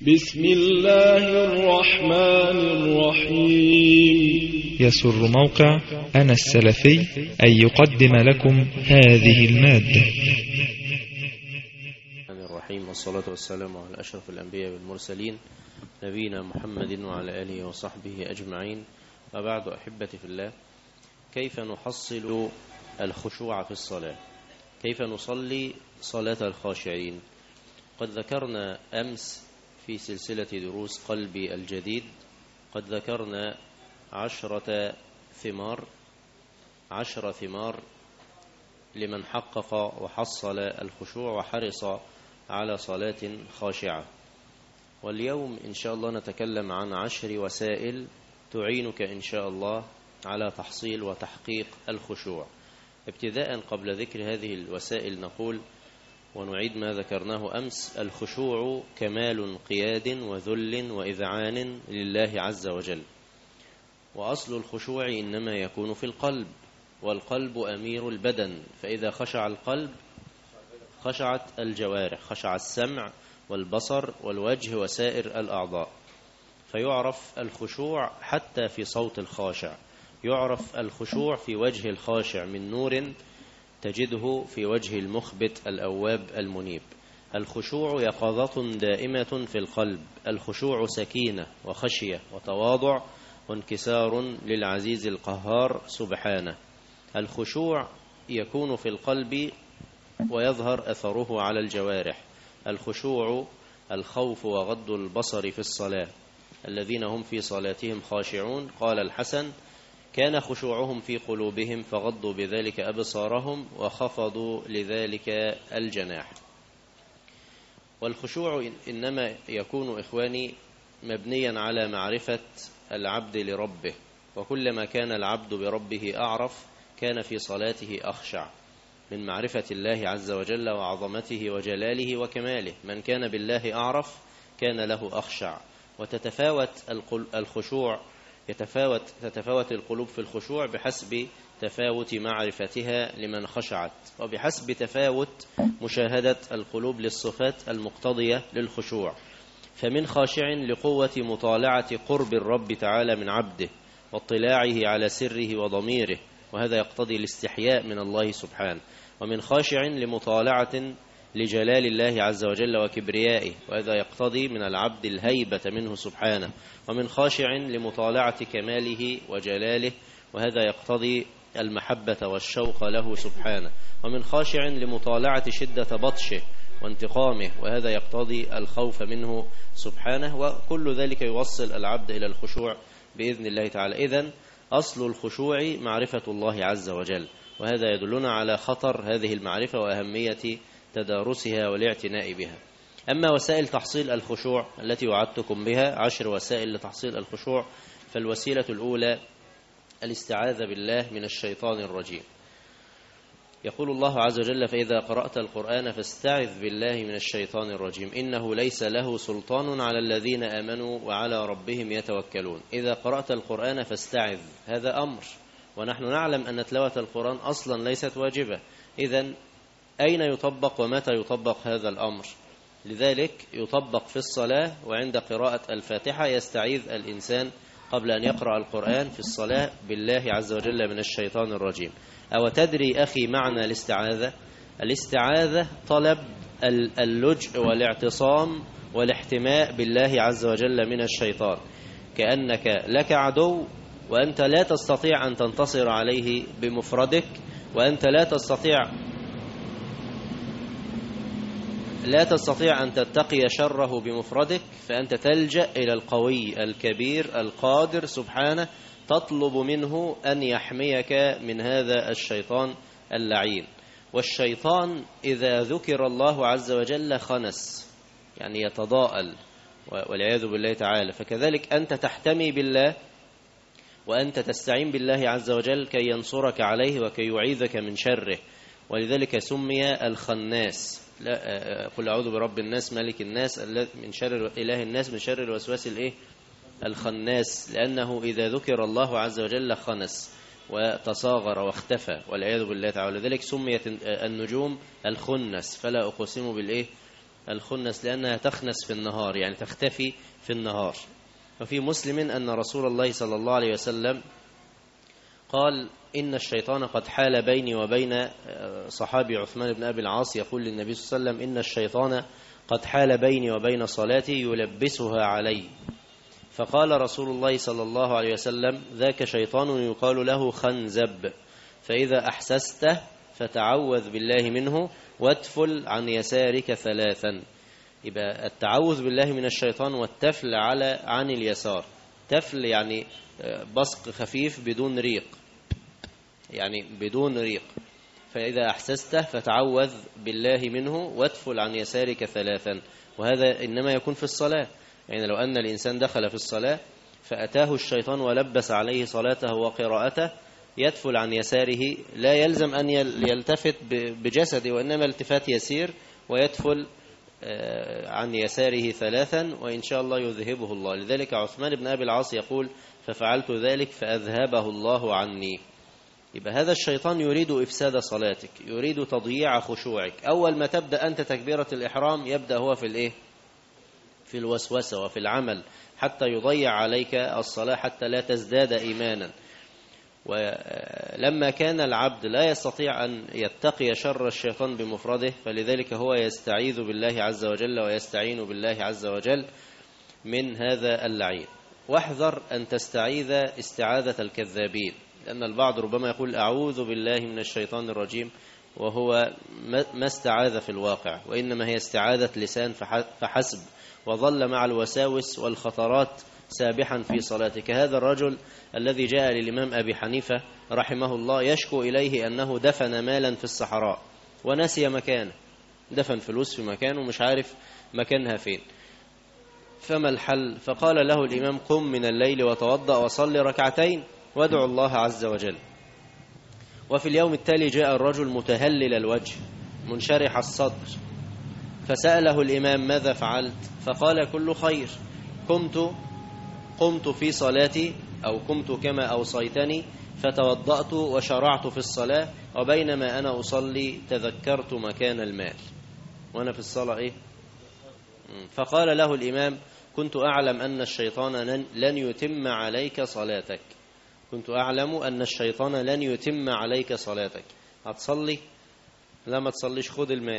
بسم الله الرحمن الرحيم يسر موقع أنا السلفي أن يقدم لكم هذه المادة الرحمن الرحيم والصلاة والسلام على أشرف الأنبياء والمرسلين نبينا محمد وعلى آله وصحبه أجمعين وبعد أحبتي في الله كيف نحصل الخشوع في الصلاة كيف نصلي صلاة الخاشعين قد ذكرنا أمس في سلسلة دروس قلبي الجديد قد ذكرنا عشرة ثمار عشر ثمار لمن حقق وحصل الخشوع وحرص على صلاة خاشعة واليوم إن شاء الله نتكلم عن عشر وسائل تعينك إن شاء الله على تحصيل وتحقيق الخشوع ابتداء قبل ذكر هذه الوسائل نقول ونعيد ما ذكرناه أمس الخشوع كمال انقياد وذل وإذعان لله عز وجل وأصل الخشوع إنما يكون في القلب والقلب أمير البدن فإذا خشع القلب خشعت الجوارح خشع السمع والبصر والوجه وسائر الأعضاء فيعرف الخشوع حتى في صوت الخاشع يعرف الخشوع في وجه الخاشع من نور تجده في وجه المخبت الأواب المنيب الخشوع يقظة دائمة في القلب الخشوع سكينة وخشية وتواضع وانكسار للعزيز القهار سبحانه الخشوع يكون في القلب ويظهر أثره على الجوارح الخشوع الخوف وغض البصر في الصلاة الذين هم في صلاتهم خاشعون قال الحسن كان خشوعهم في قلوبهم فغضوا بذلك أبصارهم وخفضوا لذلك الجناح والخشوع إنما يكون إخواني مبنيا على معرفة العبد لربه وكلما كان العبد بربه أعرف كان في صلاته أخشع من معرفة الله عز وجل وعظمته وجلاله وكماله من كان بالله أعرف كان له أخشع وتتفاوت الخشوع يتفاوت تتفاوت القلوب في الخشوع بحسب تفاوت معرفتها لمن خشعت وبحسب تفاوت مشاهدة القلوب للصفات المقتضية للخشوع فمن خاشع لقوة مطالعة قرب الرب تعالى من عبده واطلاعه على سره وضميره وهذا يقتضي الاستحياء من الله سبحانه ومن خاشع لمطالعة لجلال الله عز وجل وكبريائه وهذا يقتضي من العبد الهيبة منه سبحانه ومن خاشع لمطالعة كماله وجلاله وهذا يقتضي المحبة والشوق له سبحانه ومن خاشع لمطالعة شدة بطشه وانتقامه وهذا يقتضي الخوف منه سبحانه وكل ذلك يوصل العبد إلى الخشوع بإذن الله تعالى إذن أصل الخشوع معرفة الله عز وجل وهذا يدلنا على خطر هذه المعرفة وأهمية تدارسها والاعتناء بها أما وسائل تحصيل الخشوع التي وعدتكم بها عشر وسائل لتحصيل الخشوع فالوسيلة الأولى الاستعاذة بالله من الشيطان الرجيم يقول الله عز وجل فإذا قرأت القرآن فاستعذ بالله من الشيطان الرجيم إنه ليس له سلطان على الذين آمنوا وعلى ربهم يتوكلون إذا قرأت القرآن فاستعذ هذا أمر ونحن نعلم أن تلاوة القرآن أصلا ليست واجبة إذا أين يطبق ومتى يطبق هذا الأمر لذلك يطبق في الصلاة وعند قراءة الفاتحة يستعيذ الإنسان قبل أن يقرأ القرآن في الصلاة بالله عز وجل من الشيطان الرجيم أو تدري أخي معنى الاستعاذة الاستعاذة طلب اللجء والاعتصام والاحتماء بالله عز وجل من الشيطان كأنك لك عدو وأنت لا تستطيع أن تنتصر عليه بمفردك وأنت لا تستطيع لا تستطيع أن تتقي شره بمفردك فأنت تلجأ إلى القوي الكبير القادر سبحانه تطلب منه أن يحميك من هذا الشيطان اللعين والشيطان إذا ذكر الله عز وجل خنس يعني يتضاءل والعياذ بالله تعالى فكذلك أنت تحتمي بالله وأنت تستعين بالله عز وجل كي ينصرك عليه وكي يعيذك من شره ولذلك سمي الخناس لا قل أعوذ برب الناس ملك الناس من شر إله الناس من شر الوسواس الإيه الخناس لأنه إذا ذكر الله عز وجل خنس وتصاغر واختفى والعياذ بالله تعالى لذلك سميت النجوم الخنس فلا أقسم بالإيه الخنس لأنها تخنس في النهار يعني تختفي في النهار وفي مسلم أن رسول الله صلى الله عليه وسلم قال إن الشيطان قد حال بيني وبين صحابي عثمان بن أبي العاص يقول للنبي صلى الله عليه وسلم إن الشيطان قد حال بيني وبين صلاتي يلبسها علي فقال رسول الله صلى الله عليه وسلم ذاك شيطان يقال له خنزب فإذا أحسسته فتعوذ بالله منه واتفل عن يسارك ثلاثا يبقى التعوذ بالله من الشيطان والتفل على عن اليسار تفل يعني بصق خفيف بدون ريق يعني بدون ريق فإذا أحسسته فتعوذ بالله منه واتفل عن يسارك ثلاثا وهذا إنما يكون في الصلاة يعني لو أن الإنسان دخل في الصلاة فأتاه الشيطان ولبس عليه صلاته وقراءته يدفل عن يساره لا يلزم أن يلتفت بجسده وإنما التفات يسير ويدفل عن يساره ثلاثا وإن شاء الله يذهبه الله لذلك عثمان بن أبي العاص يقول ففعلت ذلك فأذهبه الله عني يبقى هذا الشيطان يريد إفساد صلاتك يريد تضييع خشوعك أول ما تبدأ أنت تكبيرة الإحرام يبدأ هو في الإيه في الوسوسة وفي العمل حتى يضيع عليك الصلاة حتى لا تزداد إيمانا ولما كان العبد لا يستطيع أن يتقي شر الشيطان بمفرده فلذلك هو يستعيذ بالله عز وجل ويستعين بالله عز وجل من هذا اللعين واحذر أن تستعيذ استعاذة الكذابين لأن البعض ربما يقول أعوذ بالله من الشيطان الرجيم وهو ما استعاذ في الواقع وإنما هي استعاذة لسان فحسب وظل مع الوساوس والخطرات سابحا في صلاتك هذا الرجل الذي جاء للإمام أبي حنيفة رحمه الله يشكو إليه أنه دفن مالا في الصحراء ونسي مكانه دفن فلوس في مكان ومش عارف مكانها فين فما الحل فقال له الإمام قم من الليل وتوضأ وصل ركعتين وادعو الله عز وجل وفي اليوم التالي جاء الرجل متهلل الوجه منشرح الصدر فسأله الإمام ماذا فعلت فقال كل خير قمت قمت في صلاتي أو قمت كما أوصيتني فتوضأت وشرعت في الصلاة وبينما أنا أصلي تذكرت مكان المال وأنا في الصلاة إيه فقال له الإمام كنت أعلم أن الشيطان لن يتم عليك صلاتك كنت أعلم أن الشيطان لن يتم عليك صلاتك هتصلي لا ما تصليش خذ المال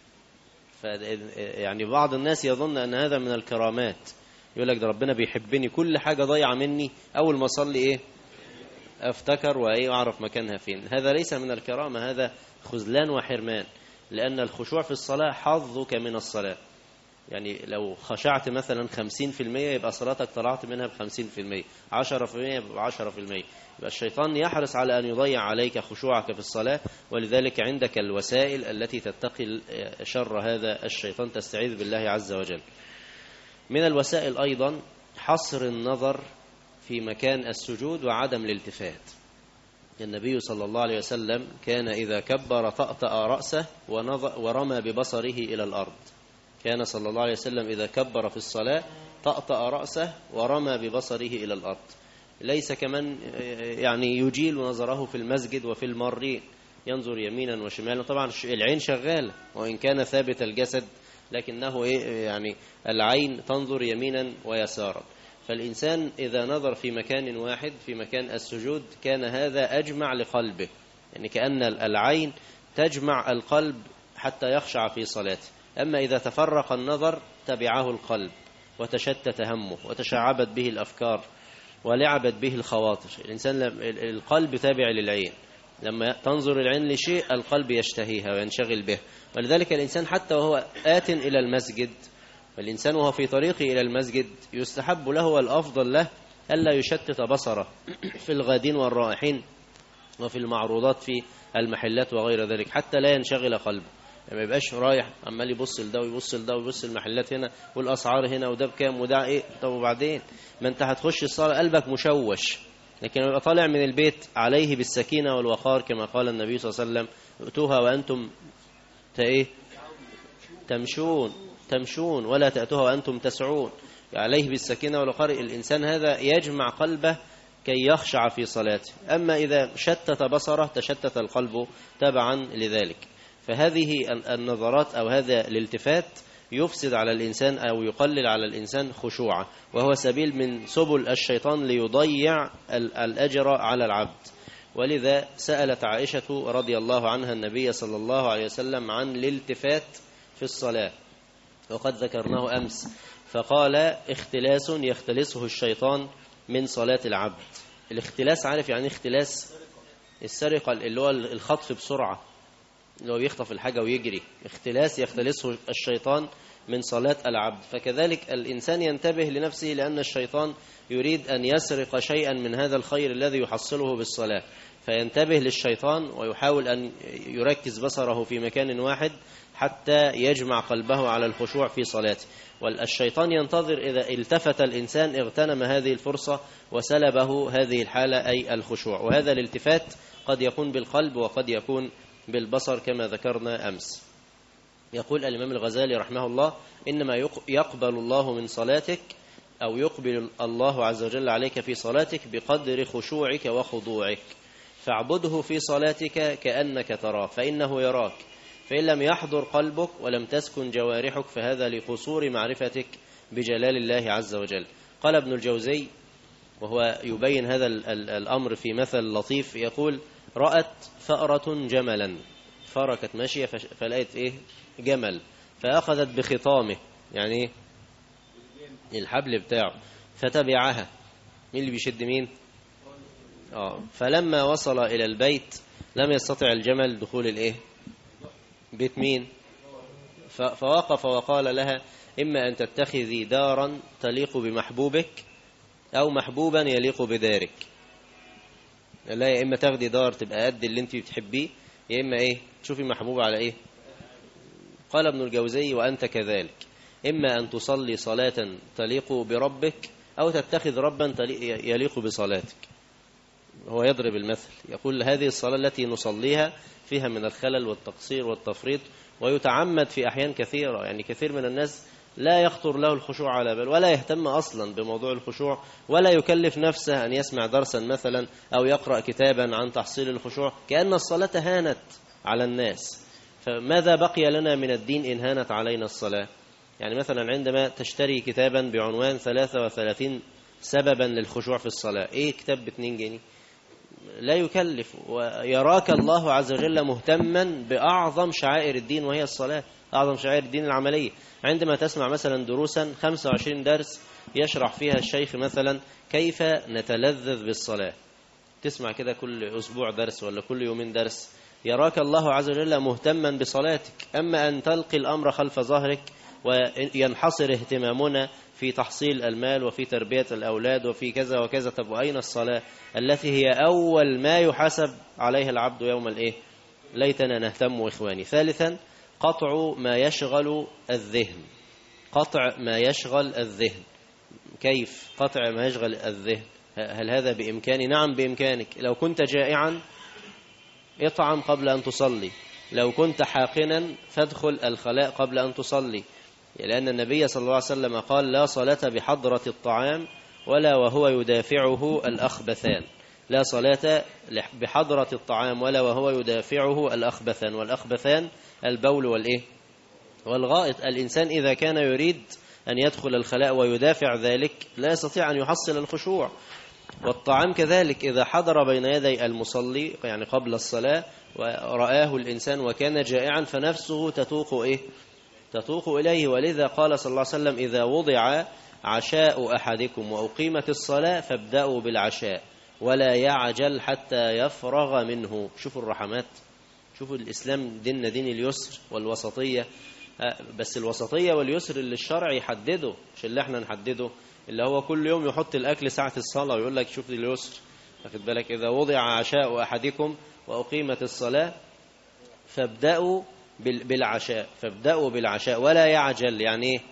يعني بعض الناس يظن أن هذا من الكرامات يقول لك ده ربنا بيحبني كل حاجة ضايعة مني أول ما أصلي إيه أفتكر وإيه أعرف مكانها فين هذا ليس من الكرامة هذا خذلان وحرمان لأن الخشوع في الصلاة حظك من الصلاة يعني لو خشعت مثلا 50% يبقى صلاتك طلعت منها ب 50% 10% يبقى 10% يبقى الشيطان يحرص على أن يضيع عليك خشوعك في الصلاة ولذلك عندك الوسائل التي تتقي شر هذا الشيطان تستعيذ بالله عز وجل من الوسائل أيضا حصر النظر في مكان السجود وعدم الالتفات النبي صلى الله عليه وسلم كان إذا كبر طأطأ رأسه ورمى ببصره إلى الأرض كان صلى الله عليه وسلم إذا كبر في الصلاة طأطأ رأسه ورمى ببصره إلى الأرض ليس كمن يعني يجيل نظره في المسجد وفي المارين ينظر يمينا وشمالا طبعا العين شغالة وإن كان ثابت الجسد لكنه يعني العين تنظر يمينا ويسارا فالإنسان إذا نظر في مكان واحد في مكان السجود كان هذا أجمع لقلبه يعني كأن العين تجمع القلب حتى يخشع في صلاته أما إذا تفرق النظر تبعه القلب وتشتت همه وتشعبت به الأفكار ولعبت به الخواطر الإنسان القلب تابع للعين لما تنظر العين لشيء القلب يشتهيها وينشغل به ولذلك الإنسان حتى وهو آت إلى المسجد والإنسان وهو في طريقه إلى المسجد يستحب له والأفضل له ألا يشتت بصره في الغادين والرائحين وفي المعروضات في المحلات وغير ذلك حتى لا ينشغل قلبه ما يعني يبقاش رايح عمال يبص لده ويبص لده ويبص المحلات هنا والاسعار هنا وده بكام وده ايه طب وبعدين ما انت هتخش الصلاه قلبك مشوش لكن يبقى طالع من البيت عليه بالسكينه والوقار كما قال النبي صلى الله عليه وسلم ائتوها وانتم ايه تمشون تمشون ولا تأتوها وأنتم تسعون عليه بالسكينة والوقار الإنسان هذا يجمع قلبه كي يخشع في صلاته أما إذا شتت بصره تشتت القلب تبعا لذلك فهذه النظرات أو هذا الالتفات يفسد على الإنسان أو يقلل على الإنسان خشوعه وهو سبيل من سبل الشيطان ليضيع ال- الأجر على العبد ولذا سألت عائشة رضي الله عنها النبي صلى الله عليه وسلم عن الالتفات في الصلاة وقد ذكرناه أمس فقال اختلاس يختلسه الشيطان من صلاة العبد الاختلاس عارف يعني إيه اختلاس السرقة اللي هو الخطف بسرعة اللي هو يخطف الحاجة ويجري اختلاس يختلسه الشيطان من صلاة العبد فكذلك الإنسان ينتبه لنفسه لأن الشيطان يريد أن يسرق شيئا من هذا الخير الذي يحصله بالصلاة فينتبه للشيطان ويحاول أن يركز بصره في مكان واحد حتى يجمع قلبه على الخشوع في صلاته والشيطان ينتظر إذا التفت الإنسان اغتنم هذه الفرصة وسلبه هذه الحالة أي الخشوع وهذا الالتفات قد يكون بالقلب وقد يكون بالبصر كما ذكرنا أمس يقول الإمام الغزالي رحمه الله إنما يق- يقبل الله من صلاتك أو يقبل الله عز وجل عليك في صلاتك بقدر خشوعك وخضوعك فاعبده في صلاتك كأنك تراه فإنه يراك فإن لم يحضر قلبك ولم تسكن جوارحك فهذا لقصور معرفتك بجلال الله عز وجل قال ابن الجوزي وهو يبين هذا ال- ال- الأمر في مثل لطيف يقول رأت فأرة جملا فأرة كانت ماشية فش- فلقيت إيه جمل فأخذت بخطامه يعني إيه الحبل بتاعه فتبعها مين اللي بيشد مين آه فلما وصل إلى البيت لم يستطع الجمل دخول الإيه بيت مين ف- فوقف وقال لها إما أن تتخذي دارا تليق بمحبوبك أو محبوبا يليق بدارك لا يا إما تاخدي دار تبقى قد اللي انت بتحبيه يا إما إيه تشوفي محبوب على إيه قال ابن الجوزي وأنت كذلك إما أن تصلي صلاة تليق بربك أو تتخذ ربا تلي- يليق بصلاتك هو يضرب المثل يقول هذه الصلاة التي نصليها فيها من الخلل والتقصير والتفريط ويتعمد في أحيان كثيرة يعني كثير من الناس لا يخطر له الخشوع على بال ولا يهتم أصلا بموضوع الخشوع ولا يكلف نفسه أن يسمع درسا مثلا أو يقرأ كتابا عن تحصيل الخشوع كأن الصلاة هانت على الناس فماذا بقي لنا من الدين إن هانت علينا الصلاة يعني مثلا عندما تشتري كتابا بعنوان 33 سببا للخشوع في الصلاة إيه كتاب ب 2 جنيه لا يكلف ويراك الله عز وجل مهتما بأعظم شعائر الدين وهي الصلاة أعظم شعائر الدين العملية عندما تسمع مثلا دروسا 25 درس يشرح فيها الشيخ مثلا كيف نتلذذ بالصلاة تسمع كده كل أسبوع درس ولا كل يومين درس يراك الله عز وجل مهتما بصلاتك أما أن تلقي الأمر خلف ظهرك وينحصر اهتمامنا في تحصيل المال وفي تربية الأولاد وفي كذا وكذا طب وأين الصلاة التي هي أول ما يحاسب عليها العبد يوم الإيه ليتنا نهتم إخواني ثالثا قطع ما يشغل الذهن قطع ما يشغل الذهن كيف قطع ما يشغل الذهن هل هذا بإمكاني نعم بإمكانك لو كنت جائعا اطعم قبل أن تصلي لو كنت حاقنا فادخل الخلاء قبل أن تصلي لأن النبي صلى الله عليه وسلم قال لا صلاة بحضرة الطعام ولا وهو يدافعه الأخبثان لا صلاة بحضرة الطعام ولا وهو يدافعه الأخبثان والأخبثان البول والإيه والغائط الإنسان إذا كان يريد أن يدخل الخلاء ويدافع ذلك لا يستطيع أن يحصل الخشوع والطعام كذلك إذا حضر بين يدي المصلي يعني قبل الصلاة ورآه الإنسان وكان جائعا فنفسه تتوق إيه تتوق إليه ولذا قال صلى الله عليه وسلم إذا وضع عشاء أحدكم وأقيمت الصلاة فابدأوا بالعشاء ولا يعجل حتى يفرغ منه شوفوا الرحمات شوفوا الإسلام ديننا دين اليسر والوسطية بس الوسطية واليسر اللي الشرع يحدده مش اللي احنا نحدده اللي هو كل يوم يحط الأكل ساعة الصلاة ويقول لك شوف اليسر واخد بالك إذا وضع عشاء أحدكم وأقيمت الصلاة فابدأوا بالعشاء فابدأوا بالعشاء ولا يعجل يعني ايه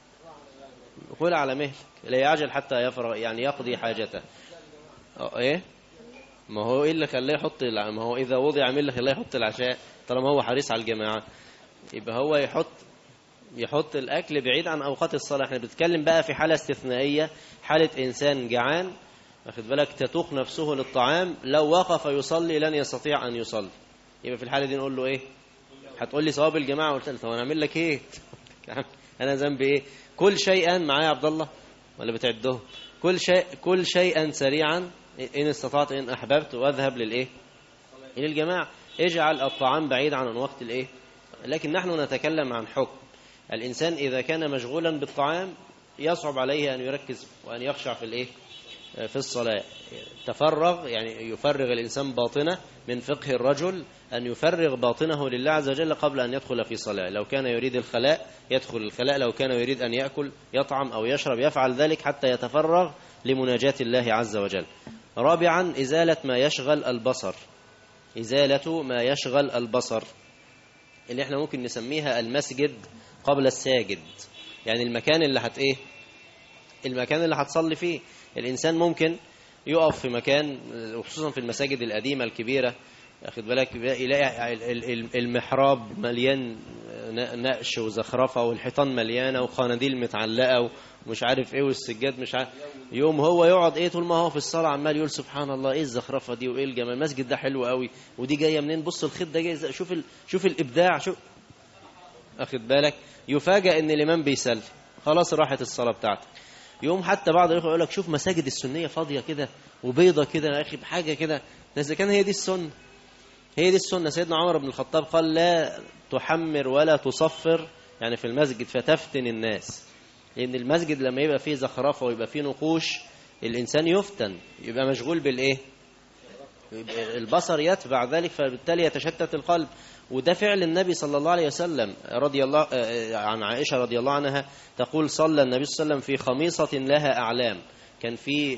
قول على مهلك لا يعجل حتى يفرغ يعني يقضي حاجته ايه ما هو ايه اللي خلاه يحط ما هو اذا وضع مين اللي خلاه يحط العشاء طالما هو حريص على الجماعه يبقى هو يحط يحط الاكل بعيد عن اوقات الصلاه احنا بنتكلم بقى في حاله استثنائيه حاله انسان جعان واخد بالك تتوق نفسه للطعام لو وقف يصلي لن يستطيع ان يصلي يبقى في الحاله دي نقول له ايه هتقول لي ثواب الجماعه قلت له طب انا اعمل لك ايه انا ذنبي ايه كل شيئا معايا يا عبد الله ولا بتعدهم كل شيء كل شيئا سريعا ان استطعت ان احببت واذهب للايه الى الجماعه اجعل الطعام بعيد عن وقت الايه لكن نحن نتكلم عن حكم الانسان اذا كان مشغولا بالطعام يصعب عليه ان يركز وان يخشع في الايه في الصلاة تفرغ يعني يفرغ الإنسان باطنه من فقه الرجل أن يفرغ باطنه لله عز وجل قبل أن يدخل في صلاة لو كان يريد الخلاء يدخل الخلاء لو كان يريد أن يأكل يطعم أو يشرب يفعل ذلك حتى يتفرغ لمناجاة الله عز وجل رابعا إزالة ما يشغل البصر إزالة ما يشغل البصر اللي احنا ممكن نسميها المسجد قبل الساجد يعني المكان اللي هت ايه المكان اللي هتصلي فيه الإنسان ممكن يقف في مكان وخصوصا في المساجد القديمة الكبيرة أخذ بالك يلاقي المحراب مليان نقش وزخرفة والحيطان مليانة وخناديل متعلقة ومش عارف ايه والسجاد مش عارف يوم هو يقعد ايه طول ما هو في الصلاة عمال يقول سبحان الله ايه الزخرفة دي وايه الجمال المسجد ده حلو قوي ودي جاية منين بص الخيط ده جاي شوف ال... شوف الابداع شوف اخد بالك يفاجئ ان الامام بيسلم خلاص راحت الصلاة بتاعتك يوم حتى بعض الاخوه يقول لك شوف مساجد السنيه فاضيه كده وبيضه كده يا اخي بحاجه كده اذا كان هي دي السنه هي دي السنه سيدنا عمر بن الخطاب قال لا تحمر ولا تصفر يعني في المسجد فتفتن الناس لان المسجد لما يبقى فيه زخرفه ويبقى فيه نقوش الانسان يفتن يبقى مشغول بالايه البصر يتبع ذلك فبالتالي يتشتت القلب وده فعل النبي صلى الله عليه وسلم رضي الله عن عائشة رضي الله عنها تقول صلى النبي صلى الله عليه وسلم في خميصة لها أعلام كان في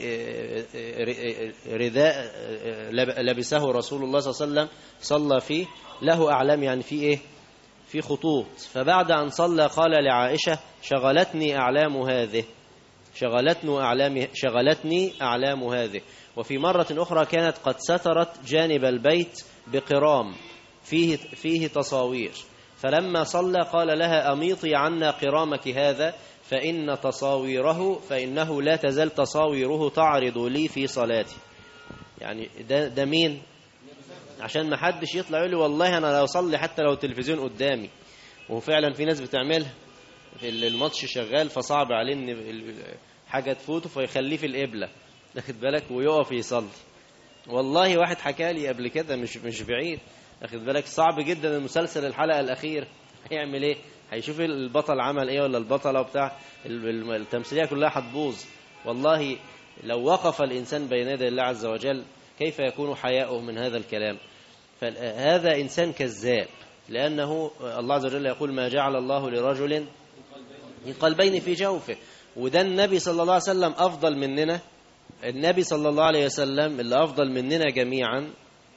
رداء لبسه رسول الله صلى الله عليه وسلم صلى فيه له أعلام يعني في إيه في خطوط فبعد أن صلى قال لعائشة شغلتني أعلام هذه شغلتني أعلام شغلتني أعلام هذه وفي مرة أخرى كانت قد سترت جانب البيت بقرام فيه فيه تصاوير فلما صلى قال لها أميطي عنا قرامك هذا فإن تصاويره فإنه لا تزال تصاويره تعرض لي في صلاتي يعني ده, ده مين عشان ما حدش يطلع يقول لي والله أنا لو أصلي حتى لو التلفزيون قدامي وفعلا في ناس بتعملها الماتش شغال فصعب عليه ان حاجة تفوته فيخليه في القبلة واخد بالك ويقف يصلي والله واحد حكى لي قبل كده مش مش بعيد واخد بالك صعب جدا المسلسل الحلقة الأخير هيعمل ايه هيشوف البطل عمل ايه ولا البطلة بتاع التمثيلية كلها هتبوظ والله لو وقف الإنسان بين يدي الله عز وجل كيف يكون حياؤه من هذا الكلام فهذا إنسان كذاب لأنه الله عز وجل يقول ما جعل الله لرجل قلبين في جوفه وده النبي صلى الله عليه وسلم أفضل مننا النبي صلى الله عليه وسلم اللي أفضل مننا جميعا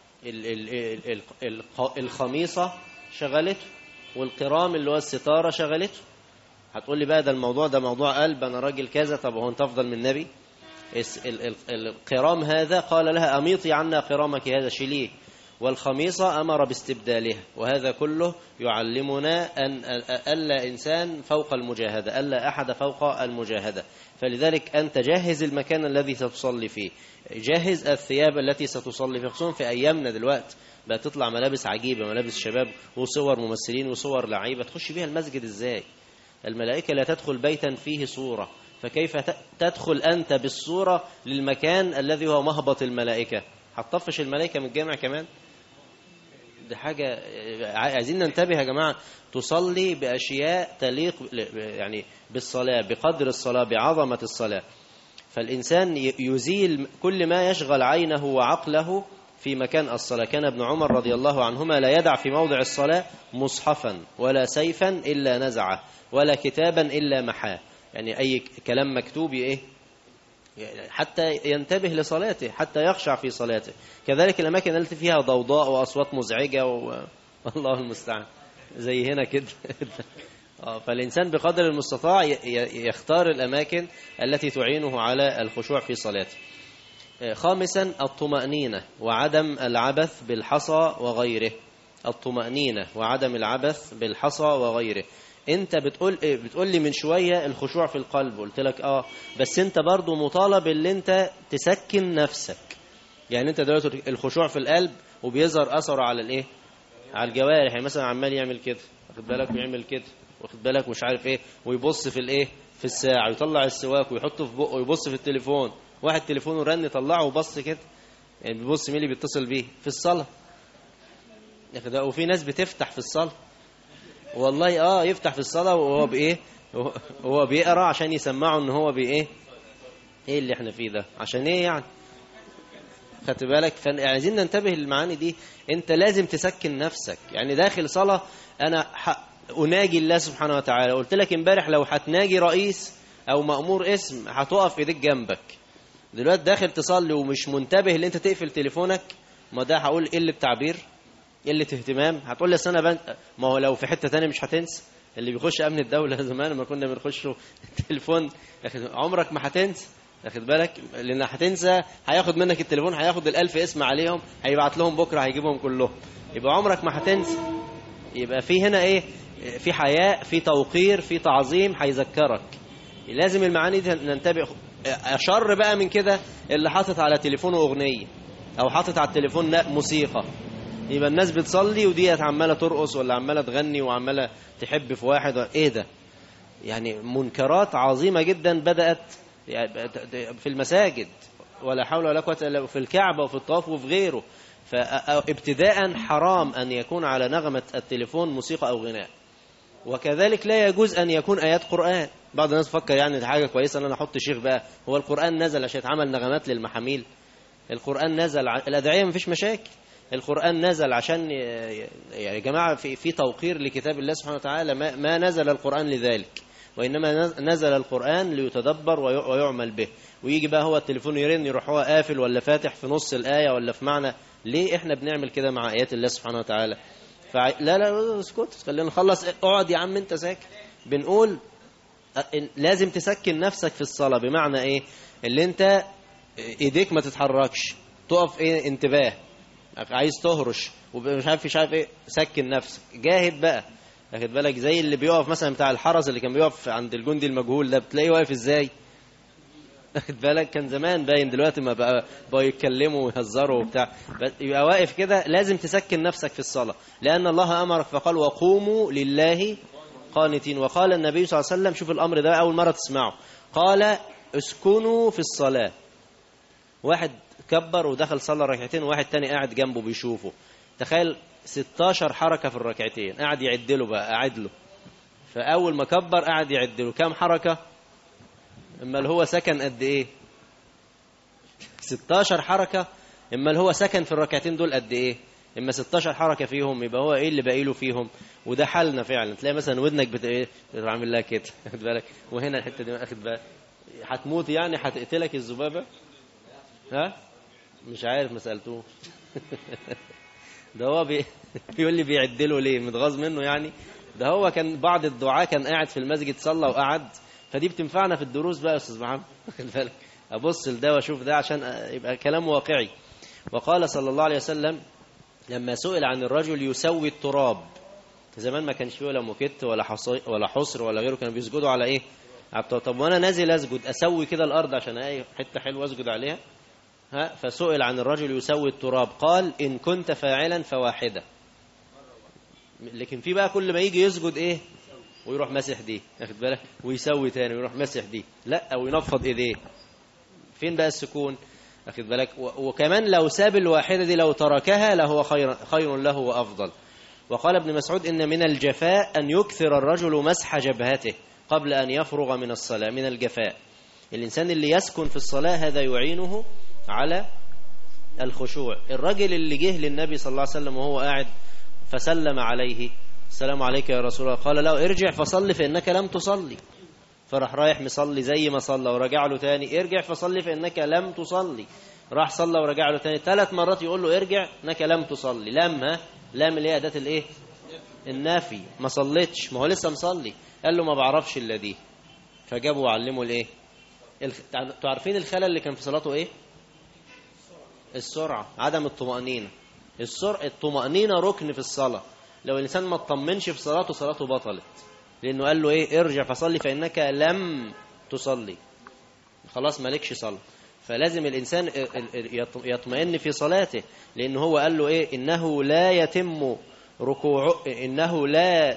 الخميصة شغلته والقرام اللي هو الستارة شغلته هتقول لي بقى ده الموضوع ده موضوع قلب أنا راجل كذا طب هو أنت أفضل من النبي القرام هذا قال لها أميطي عنا قرامك هذا شيليه والخميصة أمر باستبدالها وهذا كله يعلمنا أن ألا إنسان فوق المجاهدة ألا أحد فوق المجاهدة فلذلك أنت جهز المكان الذي ستصلي فيه جهز الثياب التي ستصلي فيه خصوصا في أيامنا دلوقتي بقى تطلع ملابس عجيبة ملابس شباب وصور ممثلين وصور لعيبة تخش بيها المسجد إزاي الملائكة لا تدخل بيتا فيه صورة فكيف تدخل أنت بالصورة للمكان الذي هو مهبط الملائكة هتطفش الملائكة من الجامع كمان دي حاجة عايزين ننتبه يا جماعة تصلي بأشياء تليق يعني بالصلاة بقدر الصلاة بعظمة الصلاة فالإنسان يزيل كل ما يشغل عينه وعقله في مكان الصلاة كان ابن عمر رضي الله عنهما لا يدع في موضع الصلاة مصحفا ولا سيفا إلا نزعه ولا كتابا إلا محاه يعني أي كلام مكتوب إيه حتى ينتبه لصلاته حتى يخشع في صلاته كذلك الأماكن التي فيها ضوضاء وأصوات مزعجة و... والله المستعان زي هنا كده فالإنسان بقدر المستطاع يختار الأماكن التي تعينه على الخشوع في صلاته خامسا الطمأنينة وعدم العبث بالحصى وغيره الطمأنينة وعدم العبث بالحصى وغيره انت بتقول ايه بتقول لي من شويه الخشوع في القلب قلت لك اه بس انت برضو مطالب ان انت تسكن نفسك يعني انت دلوقتي الخشوع في القلب وبيظهر اثره على الايه على الجوارح يعني مثلا عمال يعمل كده واخد بالك ويعمل كده واخد بالك مش عارف ايه ويبص في الايه في الساعه ويطلع السواك ويحطه في بقه ويبص في التليفون واحد تليفونه رن طلعه وبص كده يعني بيبص مين اللي بيتصل بيه في الصلاه ياخد- وفي ناس بتفتح في الصلاه والله اه يفتح في الصلاه وهو بايه وهو- وهو بيقرا عشان يسمعه ان هو بايه ايه اللي احنا فيه ده عشان ايه يعني خدت بالك فعايزين ننتبه للمعاني دي انت لازم تسكن نفسك يعني داخل صلاة انا ح... اناجي الله سبحانه وتعالى قلت لك امبارح لو هتناجي رئيس او مأمور اسم هتقف ايديك جنبك دلوقتي داخل تصلي ومش منتبه ان انت تقفل تليفونك ما ده هقول قلة تعبير قلة اهتمام هتقول لي أصل انا بن... ما هو لو في حتة تانية مش هتنسى اللي بيخش امن الدولة زمان لما كنا بنخش التليفون عمرك ما هتنسى واخد بالك لان هتنسى هياخد منك التليفون هياخد الألف اسم عليهم هيبعت لهم بكره هيجيبهم كلهم يبقى عمرك ما هتنسى يبقى في هنا ايه في حياء في توقير في تعظيم هيذكرك لازم المعاني دي ننتبه اشر بقى من كده اللي حاطط على تليفونه اغنيه او حاطط على التليفون لا موسيقى يبقى الناس بتصلي وديت عماله ترقص ولا عماله تغني وعماله تحب في واحد ايه ده يعني منكرات عظيمه جدا بدات يعني في المساجد ولا حول ولا قوه الا في الكعبه وفي الطواف وفي غيره فابتداء حرام ان يكون على نغمه التليفون موسيقى او غناء وكذلك لا يجوز ان يكون ايات قران بعض الناس فكر يعني دي حاجه كويسه ان انا احط شيخ بقى هو القران نزل عشان يتعمل نغمات للمحاميل القران نزل ع... الادعيه مفيش مشاكل القرآن نزل عشان يا جماعة في في توقير لكتاب الله سبحانه وتعالى ما, ما نزل القرآن لذلك وإنما نزل القرآن ليتدبر ويعمل به ويجي بقى هو التليفون يرن يروح هو قافل ولا فاتح في نص الآية ولا في معنى ليه إحنا بنعمل كده مع آيات الله سبحانه وتعالى فع... لا لا اسكت خلينا نخلص اقعد يا عم انت ساكت بنقول لازم تسكن نفسك في الصلاة بمعنى ايه اللي انت ايديك ما تتحركش تقف ايه انتباه عايز تهرش ومش عارف مش عارف ايه سكن نفسك جاهد بقى واخد بالك زي اللي بيقف مثلا بتاع الحرس اللي كان بيقف عند الجندي المجهول ده بتلاقيه واقف ازاي واخد بالك كان زمان باين دلوقتي ما بقى بقى يتكلموا ويهزروا وبتاع يبقى واقف كده لازم تسكن نفسك في الصلاة لأن الله أمرك فقال وقوموا لله قانتين وقال النبي صلى الله عليه وسلم شوف الأمر ده أول مرة تسمعه قال اسكنوا في الصلاة واحد كبر ودخل صلى ركعتين وواحد تاني قاعد جنبه بيشوفه تخيل 16 حركة في الركعتين قاعد يعد له بقى قاعد له فأول ما كبر قاعد يعد له كام حركة اما اللي هو سكن قد ايه 16 حركة اما اللي هو سكن في الركعتين دول قد ايه اما 16 حركة فيهم يبقى هو ايه اللي باقي له فيهم وده حالنا فعلا تلاقي مثلا ودنك بت ايه عامل لها كده واخد بالك وهنا الحتة دي واخد بالك هتموت يعني هتقتلك الذبابة ها مش عارف ما سالتوش ده هو بي... بيقول لي بيعد له ليه متغاظ منه يعني ده هو كان بعض الدعاة كان قاعد في المسجد صلى وقعد فدي بتنفعنا في الدروس بقى يا استاذ محمد واخد بالك ابص لده واشوف ده عشان يبقى كلام واقعي وقال صلى الله عليه وسلم لما سئل عن الرجل يسوي التراب زمان ما كانش فيه ولا موكيت ولا حصي ولا حصر ولا غيره كانوا بيسجدوا على ايه طب وانا نازل اسجد اسوي كده الارض عشان ايه حته حلوه اسجد عليها ها فسئل عن الرجل يسوي التراب قال إن كنت فاعلا فواحدة لكن في بقى كل ما يجي يسجد إيه ويروح مسح دي واخد بالك ويسوي تاني ويروح مسح دي لا أو ينفض إيديه فين بقى السكون واخد بالك وكمان لو ساب الواحدة دي لو تركها لهو خير, خير له وأفضل وقال ابن مسعود إن من الجفاء أن يكثر الرجل مسح جبهته قبل أن يفرغ من الصلاة من الجفاء الإنسان اللي يسكن في الصلاة هذا يعينه على الخشوع الرجل اللي جه للنبي صلى الله عليه وسلم وهو قاعد فسلم عليه السلام عليك يا رسول الله قال له ارجع فصلي فإنك لم تصلي فراح رايح مصلي زي ما صلى ورجع له تاني ارجع فصلي فإنك لم تصلي راح صلى ورجع له تاني ثلاث مرات يقول له ارجع انك لم تصلي لم ها لم اللي هي اداه الايه النافي ما صليتش ما هو لسه مصلي قال له ما بعرفش الا دي فجابوا وعلموا الايه الخ... عارفين الخلل اللي كان في صلاته ايه السرعة عدم الطمأنينة السرعة الطمأنينة ركن في الصلاة لو الإنسان ما اطمنش في صلاته صلاته بطلت لأنه قال له إيه ارجع فصلي فإنك لم تصلي خلاص مالكش صلاة فلازم الإنسان يطمئن في صلاته لأنه هو قال له إيه إنه لا يتم ركوع إنه لا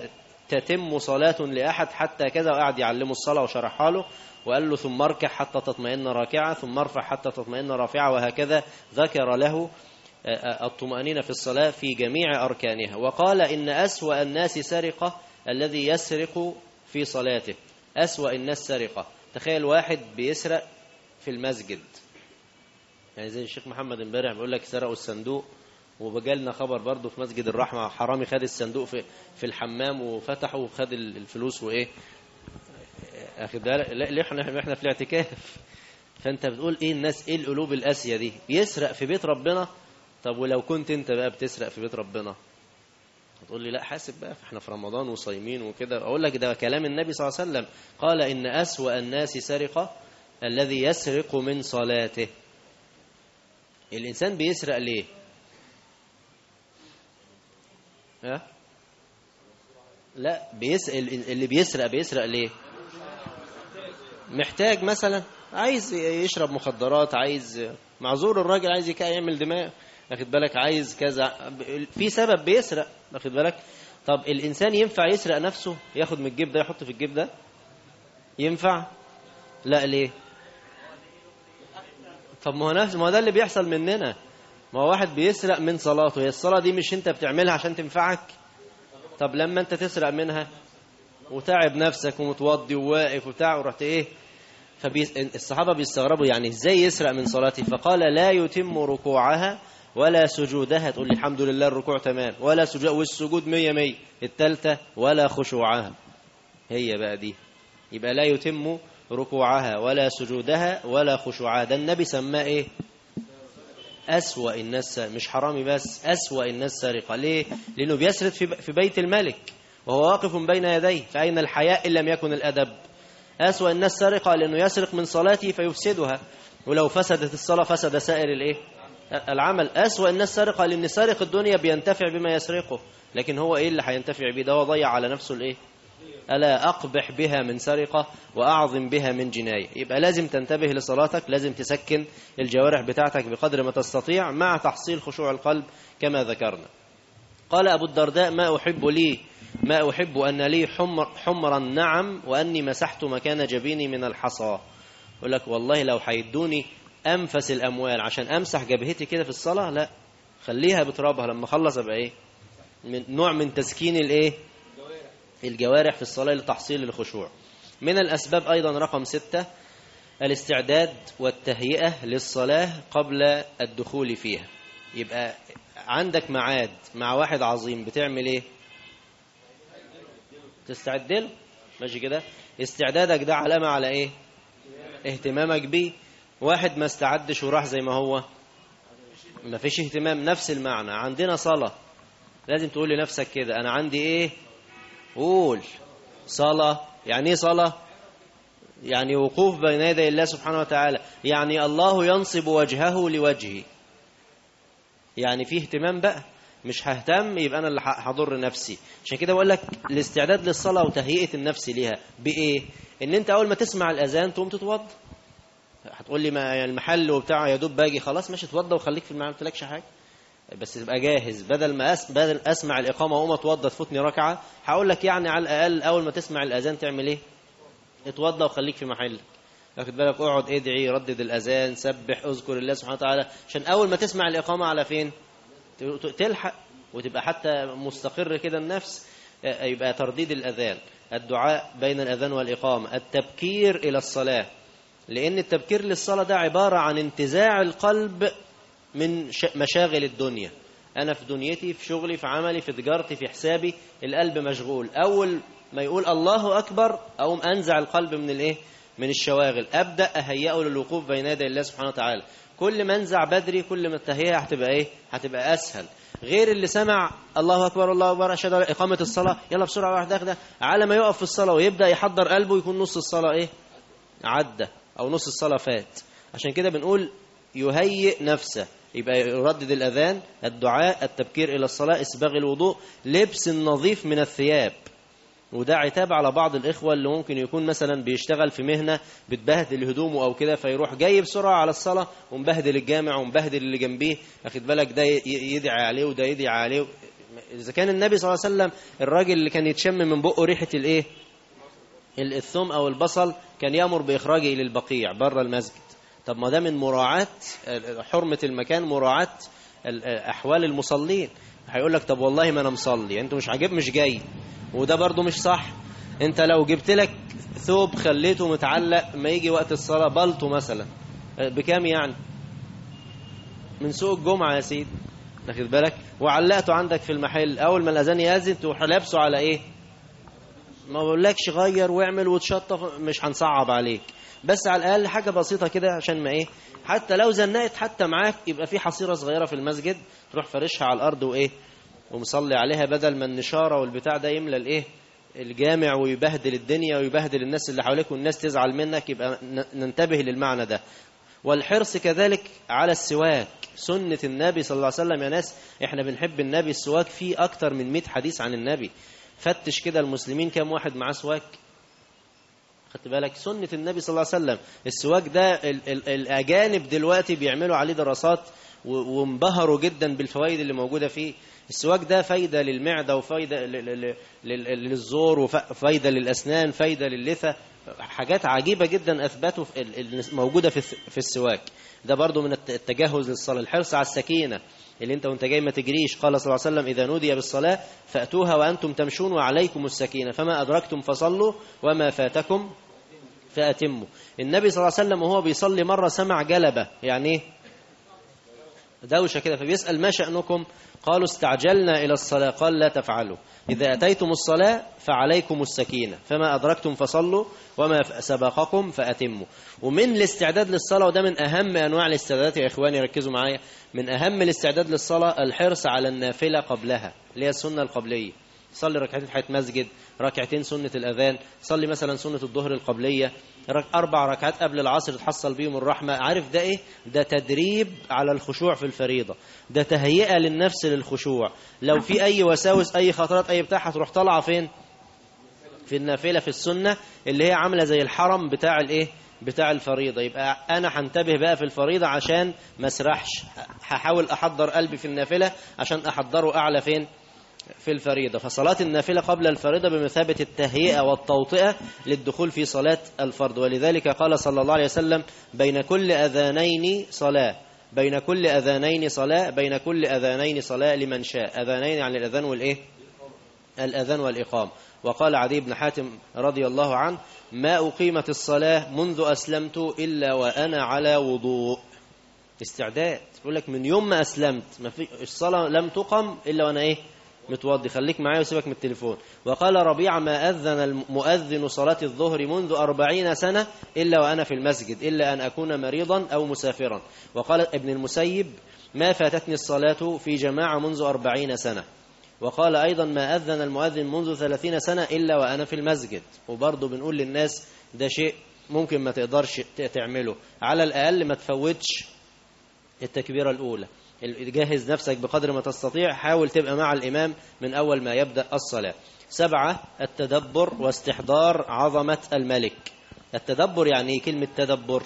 تتم صلاة لأحد حتى كذا وقعد يعلمه الصلاة وشرحها له وقال له ثم اركع حتى تطمئن راكعة ثم ارفع حتى تطمئن رافعة وهكذا ذكر له الطمأنينة في الصلاة في جميع أركانها وقال إن أسوأ الناس سرقة الذي يسرق في صلاته أسوأ الناس سرقة تخيل واحد بيسرق في المسجد يعني زي الشيخ محمد امبارح بيقول لك سرقوا الصندوق وبجالنا خبر برضه في مسجد الرحمة حرامي خد الصندوق في في الحمام وفتحه وخد الفلوس وايه اخد بالك لا ليه احنا احنا في الاعتكاف فانت بتقول ايه الناس ايه القلوب القاسيه دي يسرق في بيت ربنا طب ولو كنت انت بقى بتسرق في بيت ربنا هتقول لي لا حاسب بقى احنا في رمضان وصايمين وكده اقول لك ده كلام النبي صلى الله عليه وسلم قال ان اسوا الناس سرقه الذي يسرق من صلاته الانسان بيسرق ليه ها لا بيسأل اللي بيسرق بيسرق ليه محتاج مثلا عايز يشرب مخدرات عايز معذور الراجل عايز يعمل دماغ واخد بالك عايز كذا في سبب بيسرق واخد بالك طب الانسان ينفع يسرق نفسه ياخد من الجيب ده يحط في الجيب ده ينفع لا ليه طب ما هو نفس ما هو ده اللي بيحصل مننا ما هو واحد بيسرق من صلاته هي الصلاة دي مش انت بتعملها عشان تنفعك طب لما انت تسرق منها وتعب نفسك ومتوضي وواقف وبتاع ورحت ايه فالصحابة بيستغربوا يعني ازاي يسرق من صلاته فقال لا يتم ركوعها ولا سجودها تقول لي الحمد لله الركوع تمام ولا سجود والسجود مية مية التالتة ولا خشوعها هي بقى دي يبقى لا يتم ركوعها ولا سجودها ولا خشوعها ده النبي سماه ايه أسوأ الناس مش حرامي بس أسوأ الناس سرقة ليه لأنه بيسرق في بيت الملك وهو واقف بين يديه فأين الحياء إن لم يكن الأدب أسوأ الناس سرقة لأنه يسرق من صلاته فيفسدها ولو فسدت الصلاة فسد سائر الإيه العمل أسوأ الناس سرقة لأن سارق الدنيا بينتفع بما يسرقه لكن هو إيه اللي هينتفع بيه ده هو ضيع على نفسه الإيه ألا أقبح بها من سرقة وأعظم بها من جناية يبقى لازم تنتبه لصلاتك لازم تسكن الجوارح بتاعتك بقدر ما تستطيع مع تحصيل خشوع القلب كما ذكرنا قال أبو الدرداء ما أحب لي ما أحب أن لي حمر حمرا نعم وأني مسحت مكان جبيني من الحصى يقول لك والله لو هيدوني أنفس الأموال عشان أمسح جبهتي كده في الصلاة لا خليها بترابها لما أخلص أبقى إيه من نوع من تسكين الإيه الجوارح في الصلاة لتحصيل الخشوع من الأسباب أيضا رقم ستة الاستعداد والتهيئة للصلاة قبل الدخول فيها يبقى عندك معاد مع واحد عظيم بتعمل ايه تستعد له ماشي كده استعدادك ده علامة على ايه اهتمامك بيه واحد ما استعدش وراح زي ما هو ما فيش اهتمام نفس المعنى عندنا صلاة لازم تقول لنفسك كده انا عندي ايه قول صلاة يعني ايه صلاة يعني وقوف بين يدي الله سبحانه وتعالى يعني الله ينصب وجهه لوجهي يعني فيه اهتمام بقى مش ههتم يبقى انا اللي هضر نفسي عشان كده بقول لك الاستعداد للصلاه وتهيئه النفس ليها بايه ان انت اول ما تسمع الاذان تقوم تتوضى هتقول لي ما المحل وبتاع يا دوب باجي خلاص ماشي اتوضى وخليك في المحل ما قلتلكش حاجه بس تبقى جاهز بدل ما أس... بدل اسمع الاقامه واقوم اتوضى تفوتني ركعه هقول لك يعني على الاقل اول ما تسمع الاذان تعمل ايه اتوضى وخليك في محلك واخد بالك اقعد ادعي ردد الاذان سبح اذكر الله سبحانه وتعالى عشان اول ما تسمع الاقامه على فين تلحق وتبقى حتى مستقر كده النفس يبقى ترديد الاذان الدعاء بين الاذان والاقامه التبكير الى الصلاه لان التبكير للصلاه ده عباره عن انتزاع القلب من مشاغل الدنيا انا في دنيتي في شغلي في عملي في تجارتي في حسابي القلب مشغول اول ما يقول الله اكبر اقوم انزع القلب من الايه من الشواغل ابدا اهيئه للوقوف بين يدي الله سبحانه وتعالى كل ما انزع بدري كل ما التهيئه هتبقى ايه هتبقى اسهل غير اللي سمع الله اكبر الله اكبر اشهد اقامه الصلاه يلا بسرعه واحده كده على ما يقف في الصلاه ويبدا يحضر قلبه يكون نص الصلاه ايه عدى او نص الصلاه فات عشان كده بنقول يهيئ نفسه يبقى يردد الأذان الدعاء التبكير إلى الصلاة إسباغ الوضوء لبس النظيف من الثياب وده عتاب على بعض الإخوة اللي ممكن يكون مثلا بيشتغل في مهنة بتبهدل هدومه أو كده فيروح جاي بسرعة على الصلاة ومبهدل الجامع ومبهدل اللي جنبيه أخد بالك ده يدعي عليه وده يدعي عليه إذا كان النبي صلى الله عليه وسلم الراجل اللي كان يتشم من بقه ريحة الإيه ال- الثوم أو البصل كان يأمر بإخراجه إلى البقيع بره المسجد طب ما ده من مراعاة ال- حرمة المكان مراعاة ال- أحوال المصلين هيقول لك طب والله ما أنا مصلي أنت مش عاجب مش جاي وده برضو مش صح أنت لو جبت لك ثوب خليته متعلق ما يجي وقت الصلاة بلطو مثلا بكام يعني من سوق الجمعة يا سيدي واخد بالك وعلقته عندك في المحل اول ما الاذان ياذن تروح لابسه على ايه ما بقولكش غير واعمل وتشطف مش هنصعب عليك بس على الاقل حاجه بسيطه كده عشان ما ايه حتى لو زنقت حتى معاك يبقى في حصيره صغيره في المسجد تروح فرشها على الارض وايه ومصلي عليها بدل ما النشاره والبتاع ده يملى الايه الجامع ويبهدل الدنيا ويبهدل الناس اللي حواليك والناس تزعل منك يبقى ن- ننتبه للمعنى ده والحرص كذلك على السواك سنة النبي صلى الله عليه وسلم يا ناس احنا بنحب النبي السواك فيه اكتر من 100 حديث عن النبي فتش كده المسلمين كام واحد معاه سواك خدت بالك سنة النبي صلى الله عليه وسلم السواك ده ال ال الأجانب دلوقتي بيعملوا عليه دراسات و- وانبهروا جدا بالفوائد اللي موجودة فيه السواك ده فايدة للمعدة وفايدة ل- ل- ل- للزور وفايدة للأسنان فايدة للثة حاجات عجيبة جدا أثبتوا في ال- ال- موجودة في الس- في السواك ده برضو من الت- التجهز للصلاة الحرص على السكينة اللي انت وانت جاي ما تجريش قال صلى الله عليه وسلم إذا نودي بالصلاة فأتوها وأنتم تمشون وعليكم السكينة فما أدركتم فصلوا وما فاتكم فأتموا النبي صلى الله عليه وسلم وهو بيصلي مرة سمع جلبة يعني ايه دوشة كده فبيسأل ما شأنكم قالوا استعجلنا إلى الصلاة قال لا تفعلوا إذا أتيتم الصلاة فعليكم السكينة فما أدركتم فصلوا وما سبقكم فأتموا ومن الاستعداد للصلاة وده من أهم أنواع الاستعدادات يا إخواني ركزوا معايا من أهم الاستعداد للصلاة الحرص على النافلة قبلها اللي هي السنة القبلية صلي ركعتين حياة مسجد ركعتين سنة الأذان صلي مثلا سنة الظهر القبلية رك أربع ركعات قبل العصر تحصل بيهم الرحمة عارف ده إيه ده تدريب على الخشوع في الفريضة ده تهيئة للنفس للخشوع لو في أي وساوس أي خطرات أي بتاع هتروح طالعة فين في النافلة في السنة اللي هي عاملة زي الحرم بتاع الإيه بتاع الفريضة يبقى أنا هنتبه بقى في الفريضة عشان ما اسرحش هحاول أحضر قلبي في النافلة عشان أحضره أعلى فين في الفريضة فصلاة النافلة قبل الفريضة بمثابة التهيئة والتوطئة للدخول في صلاة الفرض ولذلك قال صلى الله عليه وسلم بين كل أذانين صلاة بين كل أذانين صلاة بين كل أذانين صلاة لمن شاء أذانين يعني الأذان والإيه الأذان والإقام وقال عدي بن حاتم رضي الله عنه ما أقيمت الصلاة منذ أسلمت إلا وأنا على وضوء استعداد يقول لك من يوم ما أسلمت ما في الصلاة لم تقم إلا وأنا إيه متوضي خليك معايا وسيبك من التليفون وقال ربيع ما أذن المؤذن صلاة الظهر منذ أربعين سنة إلا وأنا في المسجد إلا أن أكون مريضا أو مسافرا وقال ابن المسيب ما فاتتني الصلاة في جماعة منذ أربعين سنة وقال أيضا ما أذن المؤذن منذ ثلاثين سنة إلا وأنا في المسجد وبرضه بنقول للناس ده شيء ممكن ما تقدرش تعمله على الأقل ما تفوتش التكبيرة الأولى جهز نفسك بقدر ما تستطيع حاول تبقى مع الإمام من أول ما يبدأ الصلاة سبعة التدبر واستحضار عظمة الملك التدبر يعني إيه كلمة تدبر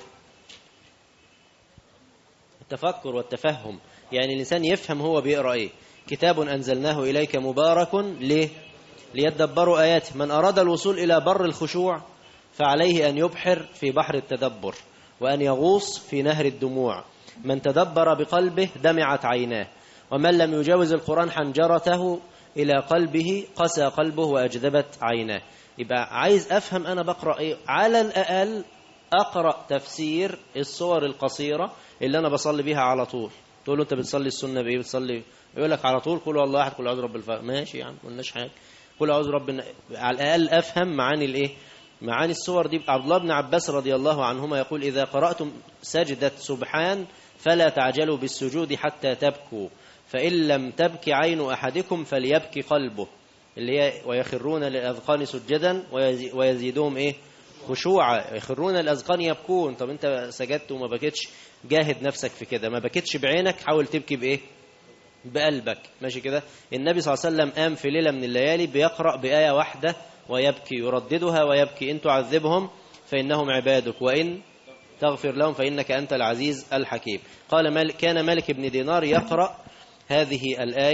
التفكر والتفهم يعني الإنسان يفهم هو بيقرأ إيه كتاب أنزلناه إليك مبارك ليه ليدبروا آياته من أراد الوصول إلى بر الخشوع فعليه أن يبحر في بحر التدبر وأن يغوص في نهر الدموع من تدبر بقلبه دمعت عيناه ومن لم يجاوز القرآن حنجرته إلى قلبه قسى قلبه وأجذبت عيناه يبقى عايز أفهم أنا بقرأ إيه على الأقل أقرأ تفسير الصور القصيرة اللي أنا بصلي بيها على طول تقول له أنت بتصلي السنة بإيه بتصلي يقول لك على طول قل الله أحد قل أعوذ برب الفلق ماشي يا عم ما قلناش حاجة قل أعوذ برب على الأقل أفهم معاني الإيه معاني الصور دي عبد الله بن عباس رضي الله عنهما يقول إذا قرأتم سجدة سبحان فلا تعجلوا بالسجود حتى تبكوا فإن لم تبكي عين أحدكم فليبكي قلبه اللي هي ويخرون للأذقان سجدا ويزيدهم إيه خشوعا يخرون الأذقان يبكون طب أنت سجدت وما بكيتش جاهد نفسك في كده ما بكيتش بعينك حاول تبكي بإيه بقلبك ماشي كده النبي صلى الله عليه وسلم قام في ليلة من الليالي بيقرأ بآية واحدة ويبكي يرددها ويبكي إن تعذبهم فإنهم عبادك وإن تغفر لهم فإنك أنت العزيز الحكيم قال مالك كان مالك بن دينار يقرأ هذه الآية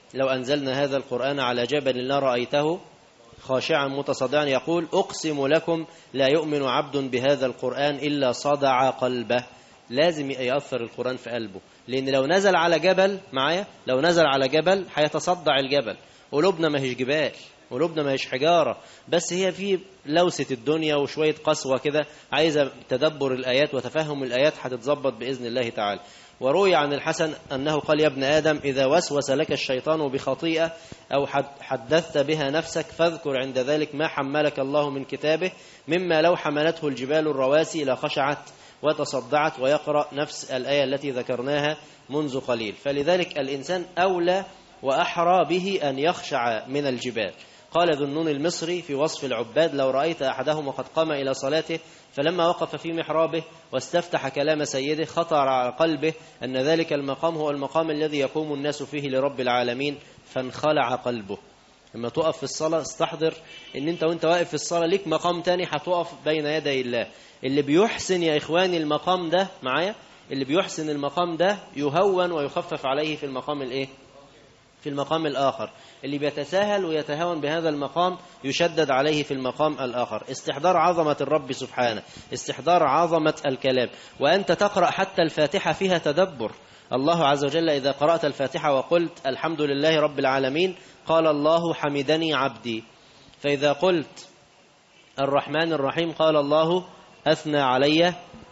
لو أنزلنا هذا القرآن على جبل لرأيته خاشعا متصدعا يقول أقسم لكم لا يؤمن عبد بهذا القرآن إلا صدع قلبه لازم يأثر القرآن في قلبه لأن لو نزل على جبل معايا لو نزل على جبل هيتصدع الجبل قلوبنا ما هيش جبال قلوبنا ما هيش حجارة بس هي في لوسة الدنيا وشوية قسوة كده عايزة تدبر الآيات وتفهم الآيات هتتظبط بإذن الله تعالى وروي عن الحسن أنه قال يا ابن آدم إذا وسوس لك الشيطان بخطيئة أو حدثت بها نفسك فاذكر عند ذلك ما حملك الله من كتابه مما لو حملته الجبال الرواسي لخشعت وتصدعت ويقرأ نفس الآية التي ذكرناها منذ قليل فلذلك الإنسان أولى وأحرى به أن يخشع من الجبال قال ذو النون المصري في وصف العباد لو رأيت أحدهم وقد قام إلى صلاته فلما وقف في محرابه واستفتح كلام سيده خطر على قلبه أن ذلك المقام هو المقام الذي يقوم الناس فيه لرب العالمين فانخلع قلبه لما تقف في الصلاة استحضر ان انت وانت واقف في الصلاة ليك مقام تاني هتقف بين يدي الله اللي بيحسن يا اخواني المقام ده معايا اللي بيحسن المقام ده يهون ويخفف عليه في المقام الايه في المقام الآخر اللي بيتساهل ويتهاون بهذا المقام يشدد عليه في المقام الآخر استحضار عظمة الرب سبحانه استحضار عظمة الكلام وأنت تقرأ حتى الفاتحة فيها تدبر الله عز وجل إذا قرأت الفاتحة وقلت الحمد لله رب العالمين قال الله حمدني عبدي فإذا قلت الرحمن الرحيم قال الله أثنى علي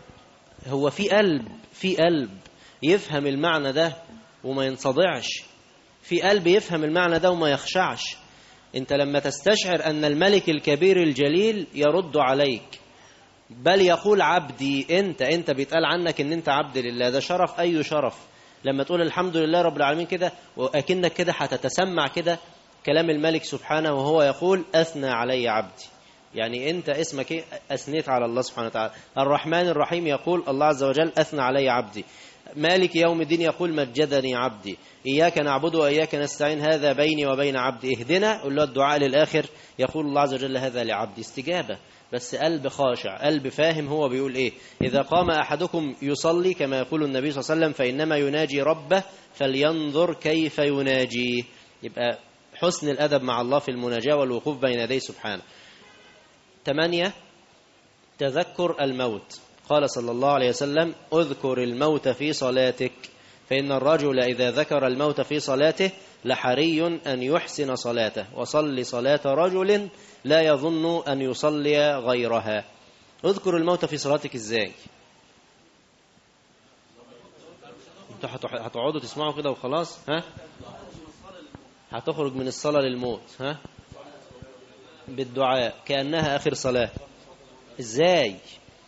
هو في قلب في قلب يفهم المعنى ده وما ينصدعش في قلب يفهم المعنى ده وما يخشعش انت لما تستشعر أن الملك الكبير الجليل يرد عليك بل يقول عبدي انت انت بيتقال عنك ان انت عبد لله ده شرف اي شرف لما تقول الحمد لله رب العالمين كده واكنك كده هتتسمع كده كلام الملك سبحانه وهو يقول اثنى علي عبدي يعني انت اسمك ايه اثنيت على الله سبحانه وتعالى الرحمن الرحيم يقول الله عز وجل اثنى علي عبدي مالك يوم الدين يقول مجدني عبدي إياك نعبد وإياك نستعين هذا بيني وبين عبدي اهدنا قل له الدعاء للآخر يقول الله عز وجل هذا لعبدي استجابة بس قلب خاشع قلب فاهم هو بيقول إيه إذا قام أحدكم يصلي كما يقول النبي صلى الله عليه وسلم فإنما يناجي ربه فلينظر كيف يناجي يبقى حسن الأدب مع الله في المناجاة والوقوف بين يديه سبحانه ثمانية تذكر الموت قال صلى الله عليه وسلم اذكر الموت في صلاتك فإن الرجل إذا ذكر الموت في صلاته لحري أن يحسن صلاته وصل صلاة رجل لا يظن أن يصلي غيرها اذكر الموت في صلاتك ازاي انتوا هتقعدوا تسمعوا كده وخلاص ها هتخرج من الصلاة للموت ها بالدعاء كأنها آخر صلاة ازاي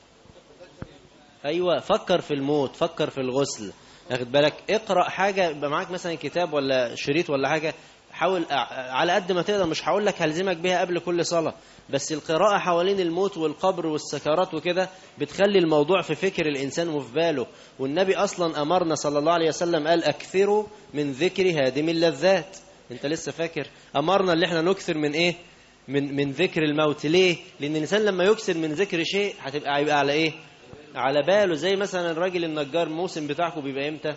ايوه فكر في الموت فكر في الغسل واخد بالك اقرا حاجه يبقى معاك مثلا كتاب ولا شريط ولا حاجه حاول على قد ما تقدر مش هقول لك هلزمك بيها قبل كل صلاه بس القراءه حوالين الموت والقبر والسكرات وكده بتخلي الموضوع في فكر الانسان وفي باله والنبي اصلا امرنا صلى الله عليه وسلم قال اكثروا من ذكر هادم اللذات انت لسه فاكر امرنا اللي احنا نكثر من ايه من من ذكر الموت ليه لان الانسان لما يكثر من ذكر شيء هتبقى هيبقى على ايه على باله زي مثلا الراجل النجار الموسم بتاعكم بيبقى امتى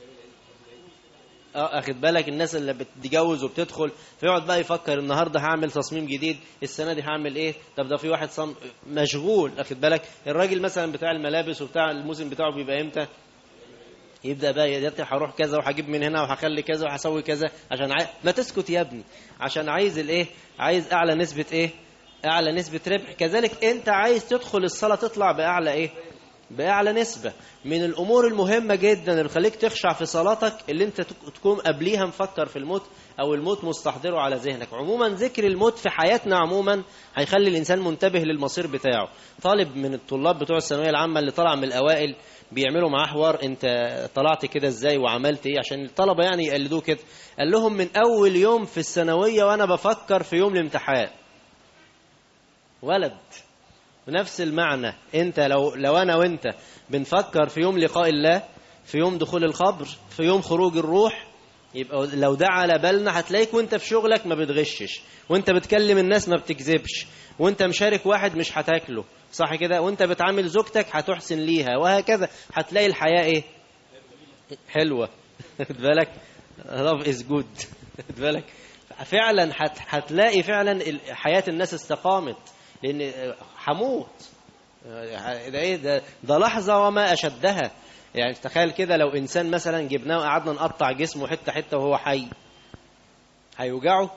اه اخد بالك الناس اللي بتتجوز وبتدخل فيقعد بقى يفكر النهارده هعمل تصميم جديد السنه دي هعمل ايه طب ده في واحد صم مشغول اخد بالك الراجل مثلا بتاع الملابس وبتاع الموسم بتاعه بيبقى امتى يبدا بقى يا هروح كذا وهجيب من هنا وهخلي كذا وهسوي كذا عشان عاي... ما تسكت يا ابني عشان عايز الايه عايز اعلى نسبه ايه اعلى نسبه ربح كذلك انت عايز تدخل الصلاه تطلع باعلى ايه بأعلى نسبة من الأمور المهمة جدا اللي خليك تخشع في صلاتك اللي انت تكون قبليها مفكر في الموت أو الموت مستحضره على ذهنك عموما ذكر الموت في حياتنا عموما هيخلي الإنسان منتبه للمصير بتاعه طالب من الطلاب بتوع الثانوية العامة اللي طلع من الأوائل بيعملوا معاه حوار انت طلعت كده ازاي وعملت ايه عشان الطلبة يعني يقلدوه كده قال لهم من أول يوم في الثانوية وأنا بفكر في يوم الامتحان ولد بنفس المعنى انت لو لو انا وانت بنفكر في يوم لقاء الله في يوم دخول القبر في يوم خروج الروح يبقى لو ده على بالنا هتلاقيك وانت في شغلك ما بتغشش وانت بتكلم الناس ما بتكذبش وانت مشارك واحد مش هتاكله صح كده وانت بتعامل زوجتك هتحسن ليها وهكذا هتلاقي الحياة ايه حلوة خد بالك love is good خد بالك فعلا هت- هتلاقي فعلا ال- حياة الناس استقامت لأن هموت ده ايه ده, ده لحظة وما أشدها يعني تخيل كده لو إنسان مثلا جبناه وقعدنا نقطع جسمه حتة حتة وهو حي هيوجعه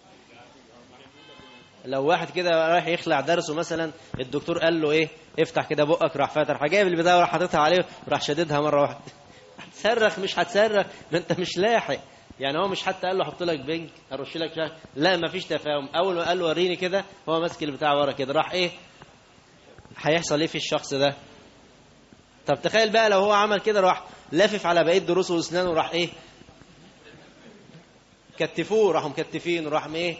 لو واحد كده رايح يخلع درسه مثلا الدكتور قال له ايه افتح كده بقك راح فاتح راح جايب البدايه وراح حاططها عليه وراح شددها مره واحده هتصرخ مش هتصرخ ما انت مش لاحق يعني هو مش حتى قال له احط لك بنك ارش لك شهر. لا ما فيش تفاهم اول ما قال له وريني كده هو ماسك البتاع ورا كده راح ايه هيحصل ايه في الشخص ده طب تخيل بقى لو هو عمل كده راح لافف على بقيه دروسه واسنانه وراح ايه كتفوه راحوا مكتفين وراح ايه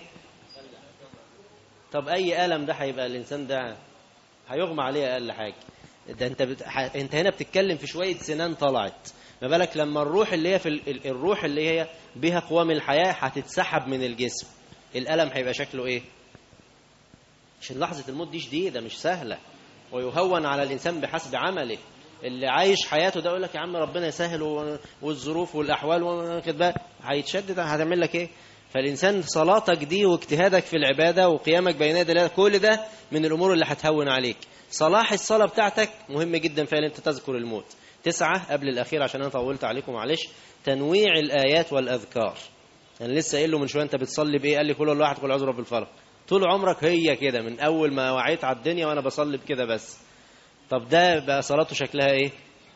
طب اي الم ده هيبقى الانسان ده هيغمى عليه اقل حاجه ده انت بت... ح... انت هنا بتتكلم في شويه سنان طلعت ما بالك لما الروح اللي هي في ال... ال- الروح اللي هي بها قوام الحياه هتتسحب من الجسم الالم هيبقى شكله ايه عشان لحظه الموت دي شديده مش سهله ويهون على الانسان بحسب عمله اللي عايش حياته ده يقول لك يا عم ربنا يسهل و- والظروف والاحوال واخد بالك هيتشدد هتعمل لك ايه فالانسان صلاتك دي واجتهادك في العباده وقيامك بين يدي الله كل ده من الامور اللي هتهون عليك صلاح الصلاه بتاعتك مهم جدا فعلا انت تذكر الموت تسعة قبل الاخير عشان انا طولت عليكم معلش تنويع الايات والاذكار انا لسه قايل له من شويه انت بتصلي بايه قال لي كل الله احد كل عذر بالفلق طول عمرك هي كده من اول ما وعيت على الدنيا وانا بصلي بكده بس طب ده بقى صلاته شكلها ايه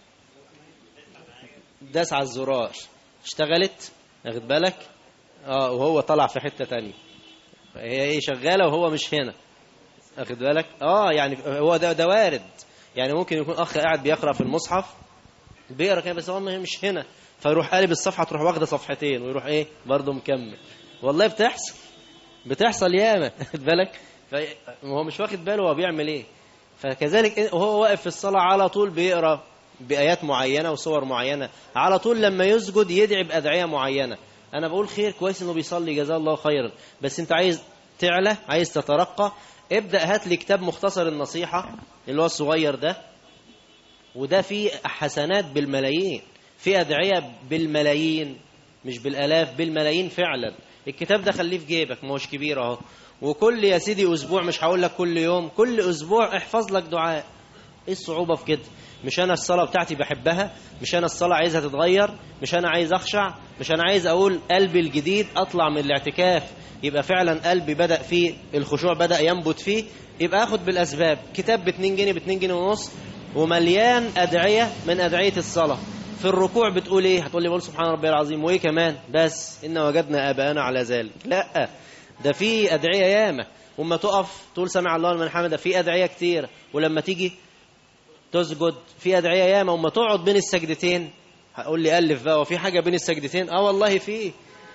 داس على الزرار اشتغلت واخد بالك اه وهو طلع في حتة تانية هي ايه شغالة وهو مش هنا واخد بالك اه يعني هو ده ده وارد يعني ممكن يكون اخ قاعد بيقرا في المصحف بيقرا كده بس هو مش هنا فيروح قالب الصفحه تروح واخده صفحتين ويروح ايه برضه مكمل والله بتحصل بتحصل ياما واخد بالك فهو مش واخد باله هو بيعمل ايه فكذلك وهو واقف في الصلاه على طول بيقرا بايات معينه وصور معينه على طول لما يسجد يدعي بادعيه معينه انا بقول خير كويس انه بيصلي جزاه الله خيرا بس انت عايز تعلى عايز تترقى ابدا هات لي كتاب مختصر النصيحه اللي هو الصغير ده وده فيه حسنات بالملايين في ادعيه بالملايين مش بالالاف بالملايين فعلا الكتاب ده خليه في جيبك ما هوش كبير اهو وكل يا سيدي اسبوع مش هقول لك كل يوم كل اسبوع احفظ لك دعاء ايه الصعوبه في كده مش انا الصلاه بتاعتي بحبها مش انا الصلاه عايزها تتغير مش انا عايز اخشع مش انا عايز اقول قلبي الجديد اطلع من الاعتكاف يبقى فعلا قلبي بدا فيه الخشوع بدا ينبت فيه يبقى اخد بالاسباب كتاب ب 2 جنيه ب 2 جنيه ونص ومليان ادعيه من ادعيه الصلاه في الركوع بتقول ايه هتقول لي بقول سبحان ربي العظيم وايه كمان بس ان وجدنا اباءنا على ذلك لا ده في ادعيه ياما وما تقف تقول سمع الله لمن حمده في ادعيه كتير ولما تيجي تسجد في ادعيه ياما وما تقعد بين السجدتين هقول لي الف بقى وفي حاجه بين السجدتين اه والله في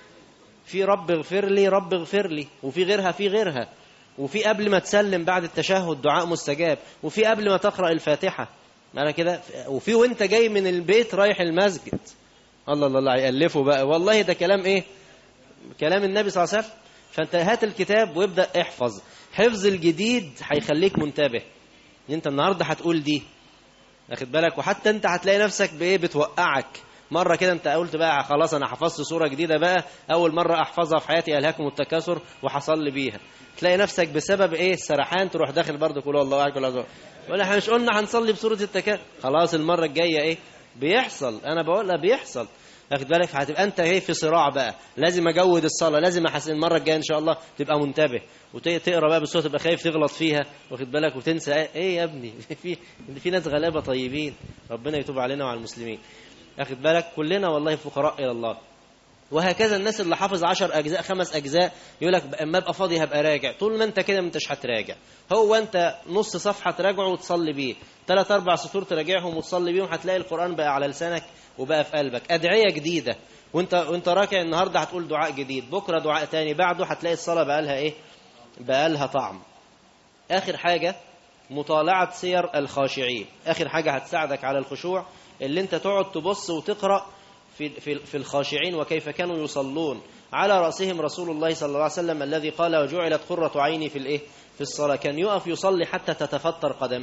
في رب اغفر لي رب اغفر لي وفي غيرها في غيرها وفي قبل ما تسلم بعد التشهد دعاء مستجاب وفي قبل ما تقرا الفاتحه معنى كده وفي وانت جاي من البيت رايح المسجد الله الله الله يألفه بقى والله ده كلام ايه كلام النبي صلى الله عليه وسلم فانت هات الكتاب وابدا احفظ حفظ الجديد هيخليك منتبه انت النهارده هتقول دي واخد بالك وحتى انت هتلاقي نفسك بايه بتوقعك مره كده انت قلت بقى خلاص انا حفظت سوره جديده بقى اول مره احفظها في حياتي الهاكم التكاثر وحصل بيها تلاقي نفسك بسبب ايه السرحان تروح داخل برضه كل الله احد كل الله ولا احنا مش قلنا هنصلي بسوره التكاثر خلاص المره الجايه ايه بيحصل انا بقول لها بيحصل واخد بالك هتبقى انت ايه في صراع بقى لازم اجود الصلاه لازم احسن المره الجايه ان شاء الله تبقى منتبه وتقرا بقى بالصوت تبقى خايف تغلط فيها واخد بالك وتنسى ايه يا ابني في في ناس غلابه طيبين ربنا يتوب علينا وعلى المسلمين واخد بالك كلنا والله فقراء الى الله وهكذا الناس اللي حافظ عشر أجزاء خمس أجزاء يقول لك اما ابقى فاضي هبقى راجع طول ما انت كده ما انتش هتراجع هو انت نص صفحة تراجعه وتصلي بيه ثلاث أربع سطور تراجعهم وتصلي بيهم هتلاقي القرآن بقى على لسانك وبقى في قلبك أدعية جديدة وانت وانت راكع النهارده هتقول دعاء جديد بكرة دعاء تاني بعده هتلاقي الصلاة بقى لها ايه بقى لها طعم آخر حاجة مطالعة سير الخاشعين آخر حاجة هتساعدك على الخشوع اللي انت تقعد تبص وتقرأ في في في الخاشعين وكيف كانوا يصلون على رأسهم رسول الله صلى الله عليه وسلم الذي قال وجعلت قرة عيني في الايه في الصلاة كان يقف يصلي حتى تتفطر قدماه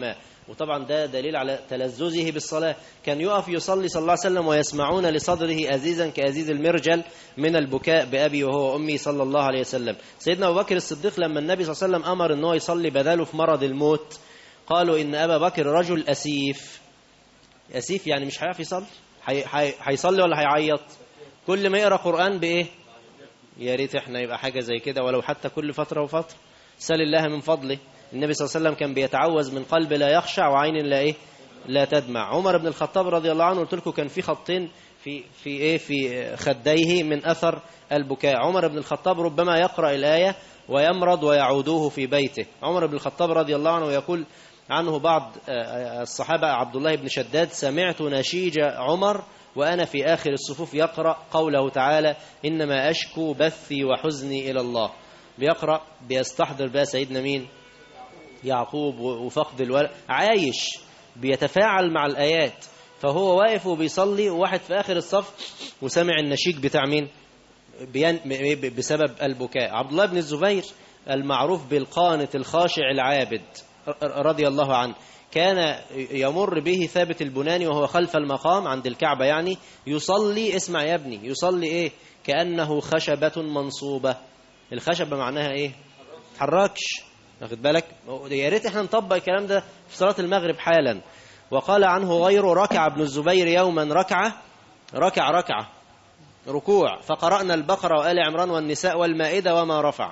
وطبعا ده دليل على تلذذه بالصلاة كان يقف يصلي صلى الله عليه وسلم ويسمعون لصدره أزيزا كأزيز المرجل من البكاء بأبي وهو أمي صلى الله عليه وسلم سيدنا أبو بكر الصديق لما النبي صلى الله عليه وسلم أمر أنه يصلي بداله في مرض الموت قالوا إن أبا بكر رجل أسيف أسيف يعني مش هيعرف يصلي هي- هي- هيصلي ولا هيعيط كل ما يقرأ قرآن بإيه يا ريت احنا يبقى حاجة زي كده ولو حتى كل فترة وفترة سال الله من فضله النبي صلى الله عليه وسلم كان بيتعوذ من قلب لا يخشع وعين لا ايه لا تدمع عمر بن الخطاب رضي الله عنه قلت لكم كان في خطين في في ايه في خديه من اثر البكاء عمر بن الخطاب ربما يقرأ الآية ويمرض ويعودوه في بيته عمر بن الخطاب رضي الله عنه يقول عنه بعض آه، الصحابة عبد الله بن شداد سمعت نشيج عمر وأنا في آخر الصفوف يقرأ قوله تعالى إنما أشكو بثي وحزني إلى الله بيقرأ بيستحضر بقى سيدنا مين يعقوب وفقد الولد عايش بيتفاعل مع الآيات فهو واقف وبيصلي وواحد في آخر الصف وسمع النشيج بتاع مين بين بسبب البكاء عبد الله بن الزبير المعروف بالقانت الخاشع العابد رضي الله عنه كان يمر به ثابت البناني وهو خلف المقام عند الكعبة يعني يصلي اسمع يا ابني يصلي ايه كأنه خشبة منصوبة الخشبة معناها ايه تحركش واخد بالك يا ريت احنا نطبق الكلام ده في صلاة المغرب حالا وقال عنه غيره ركع ابن الزبير يوما ركعة ركع ركعة ركوع فقرأنا البقرة وآل عمران والنساء والمائدة وما رفع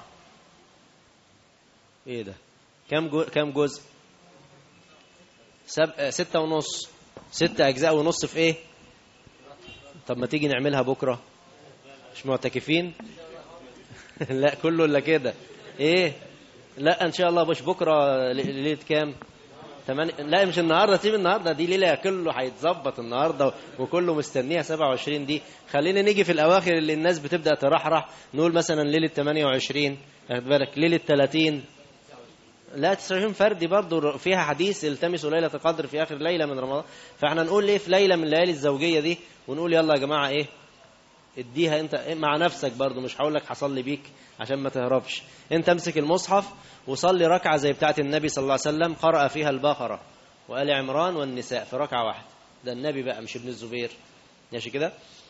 ايه ده كم جو كم جزء سب... آه، ستة ونص ستة أجزاء ونص في إيه طب ما تيجي نعملها بكرة مش معتكفين لا كله إلا كده إيه لا إن شاء الله مش بكرة ل- ليلة كام تمانية لا مش النهاردة سيب النهاردة دي ليلة كله هيتظبط النهاردة وكله مستنيها 27 دي خلينا نيجي في الأواخر اللي الناس بتبدأ ترحرح نقول مثلا ليلة 28 واخد بالك ليلة 30 لا 29 فردي برضه فيها حديث التمسوا ليلة القدر في آخر ليلة من رمضان فاحنا نقول ايه في ليلة من الليالي الزوجية دي ونقول يلا يا جماعة ايه اديها انت إيه مع نفسك برضه مش هقول لك هصلي بيك عشان ما تهربش انت امسك المصحف وصلي ركعة زي بتاعة النبي صلى الله عليه وسلم قرأ فيها البقرة وآل عمران والنساء في ركعة واحدة ده النبي بقى مش ابن الزبير ماشي كده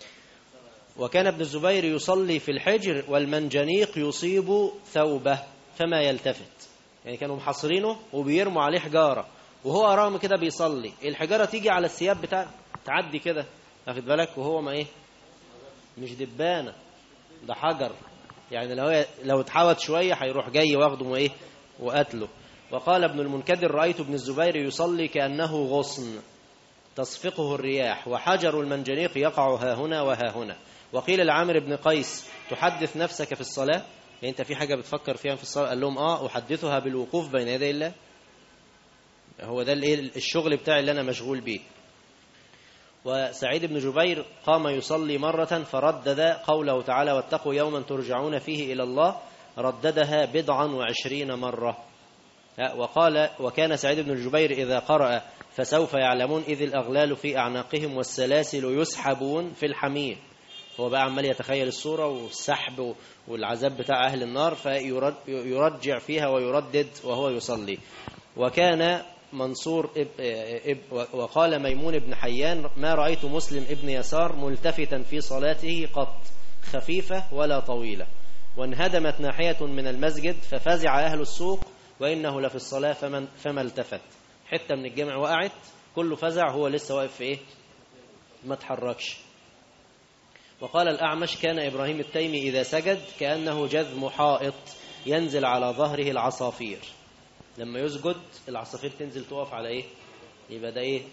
وكان ابن الزبير يصلي في الحجر والمنجنيق يصيب ثوبه فما يلتفت يعني كانوا محاصرينه وبيرموا عليه حجارة وهو رغم كده بيصلي الحجارة تيجي على الثياب بتاع تعدي كده واخد بالك وهو ما ايه مش دبانة ده حجر يعني لو هي- لو اتحوت شوية هيروح جاي واخده وايه وقتله وقال ابن المنكدر رأيت ابن الزبير يصلي كأنه غصن تصفقه الرياح وحجر المنجنيق يقع ها هنا وها هنا وقيل لعامر بن قيس تحدث نفسك في الصلاة يعني انت في حاجة بتفكر فيها في الصلاة قال لهم اه احدثها بالوقوف بين يدي الله هو ده الايه الشغل بتاعي اللي انا مشغول بيه وسعيد بن جبير قام يصلي مرة فردد قوله تعالى واتقوا يوما ترجعون فيه إلى الله رددها بضعا وعشرين مرة وقال وكان سعيد بن الجبير إذا قرأ فسوف يعلمون إذ الأغلال في أعناقهم والسلاسل يسحبون في الحميم هو بقى عمال يتخيل الصورة والسحب والعذاب بتاع أهل النار فيرجع فيها ويردد وهو يصلي وكان منصور إب إب وقال ميمون بن حيان ما رأيت مسلم ابن يسار ملتفتا في صلاته قط خفيفة ولا طويلة وانهدمت ناحية من المسجد ففزع أهل السوق وإنه لفي الصلاة فمن فما التفت حتة من الجامع وقعت كله فزع هو لسه واقف في إيه ما تحركش وقال الأعمش كان إبراهيم التيمي إذا سجد كأنه جذم حائط ينزل على ظهره العصافير لما يسجد العصافير تنزل تقف على إيه يبقى ده إيه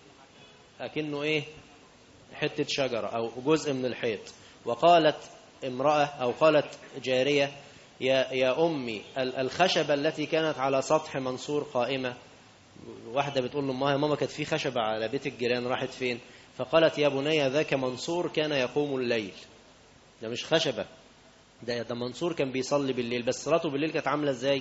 أكنه إيه حتة شجرة أو جزء من الحيط وقالت امرأة أو قالت جارية يا, يا أمي الخشبة التي كانت على سطح منصور قائمة واحدة بتقول له ماما ماما كانت في خشبة على بيت الجيران راحت فين فقالت يا بني ذاك منصور كان يقوم الليل ده مش خشبة ده ده منصور كان بيصلي بالليل بس صلاته بالليل كانت عاملة ازاي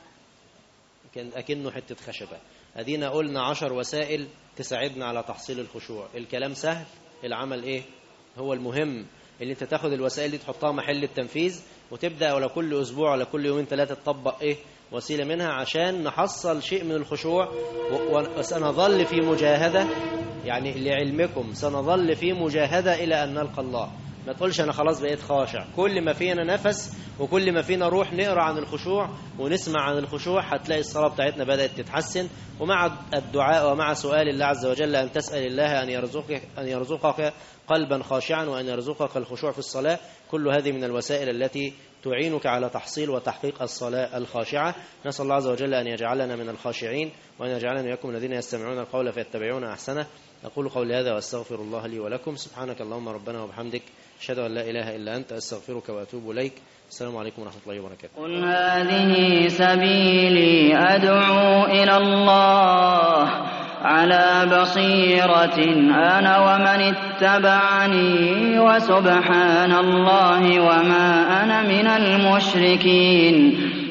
كان أكنه حتة خشبة أدينا قلنا عشر وسائل تساعدنا على تحصيل الخشوع الكلام سهل العمل ايه هو المهم اللي انت تاخد الوسائل دي تحطها محل التنفيذ وتبدأ ولا كل أسبوع ولا كل يومين ثلاثة تطبق ايه وسيلة منها عشان نحصل شيء من الخشوع و- وسنظل في مجاهدة يعني لعلمكم سنظل في مجاهدة إلى أن نلقى الله ما تقولش أنا خلاص بقيت خاشع كل ما فينا نفس وكل ما فينا روح نقرأ عن الخشوع ونسمع عن الخشوع هتلاقي الصلاة بتاعتنا بدأت تتحسن ومع الدعاء ومع سؤال الله عز وجل أن تسأل الله أن يرزقك, أن يرزقك قلبا خاشعا وأن يرزقك الخشوع في الصلاة كل هذه من الوسائل التي تعينك على تحصيل وتحقيق الصلاة الخاشعة نسأل الله عز وجل أن يجعلنا من الخاشعين وأن يجعلنا وإياكم الذين يستمعون القول فيتبعون أحسنه أقول قولي هذا وأستغفر الله لي ولكم سبحانك اللهم ربنا وبحمدك أشهد أن لا إله إلا أنت أستغفرك وأتوب إليك السلام عليكم ورحمة الله وبركاته قل هذه سبيلي أدعو إلى الله على بصيرة أنا ومن اتبعني وسبحان الله وما أنا من المشركين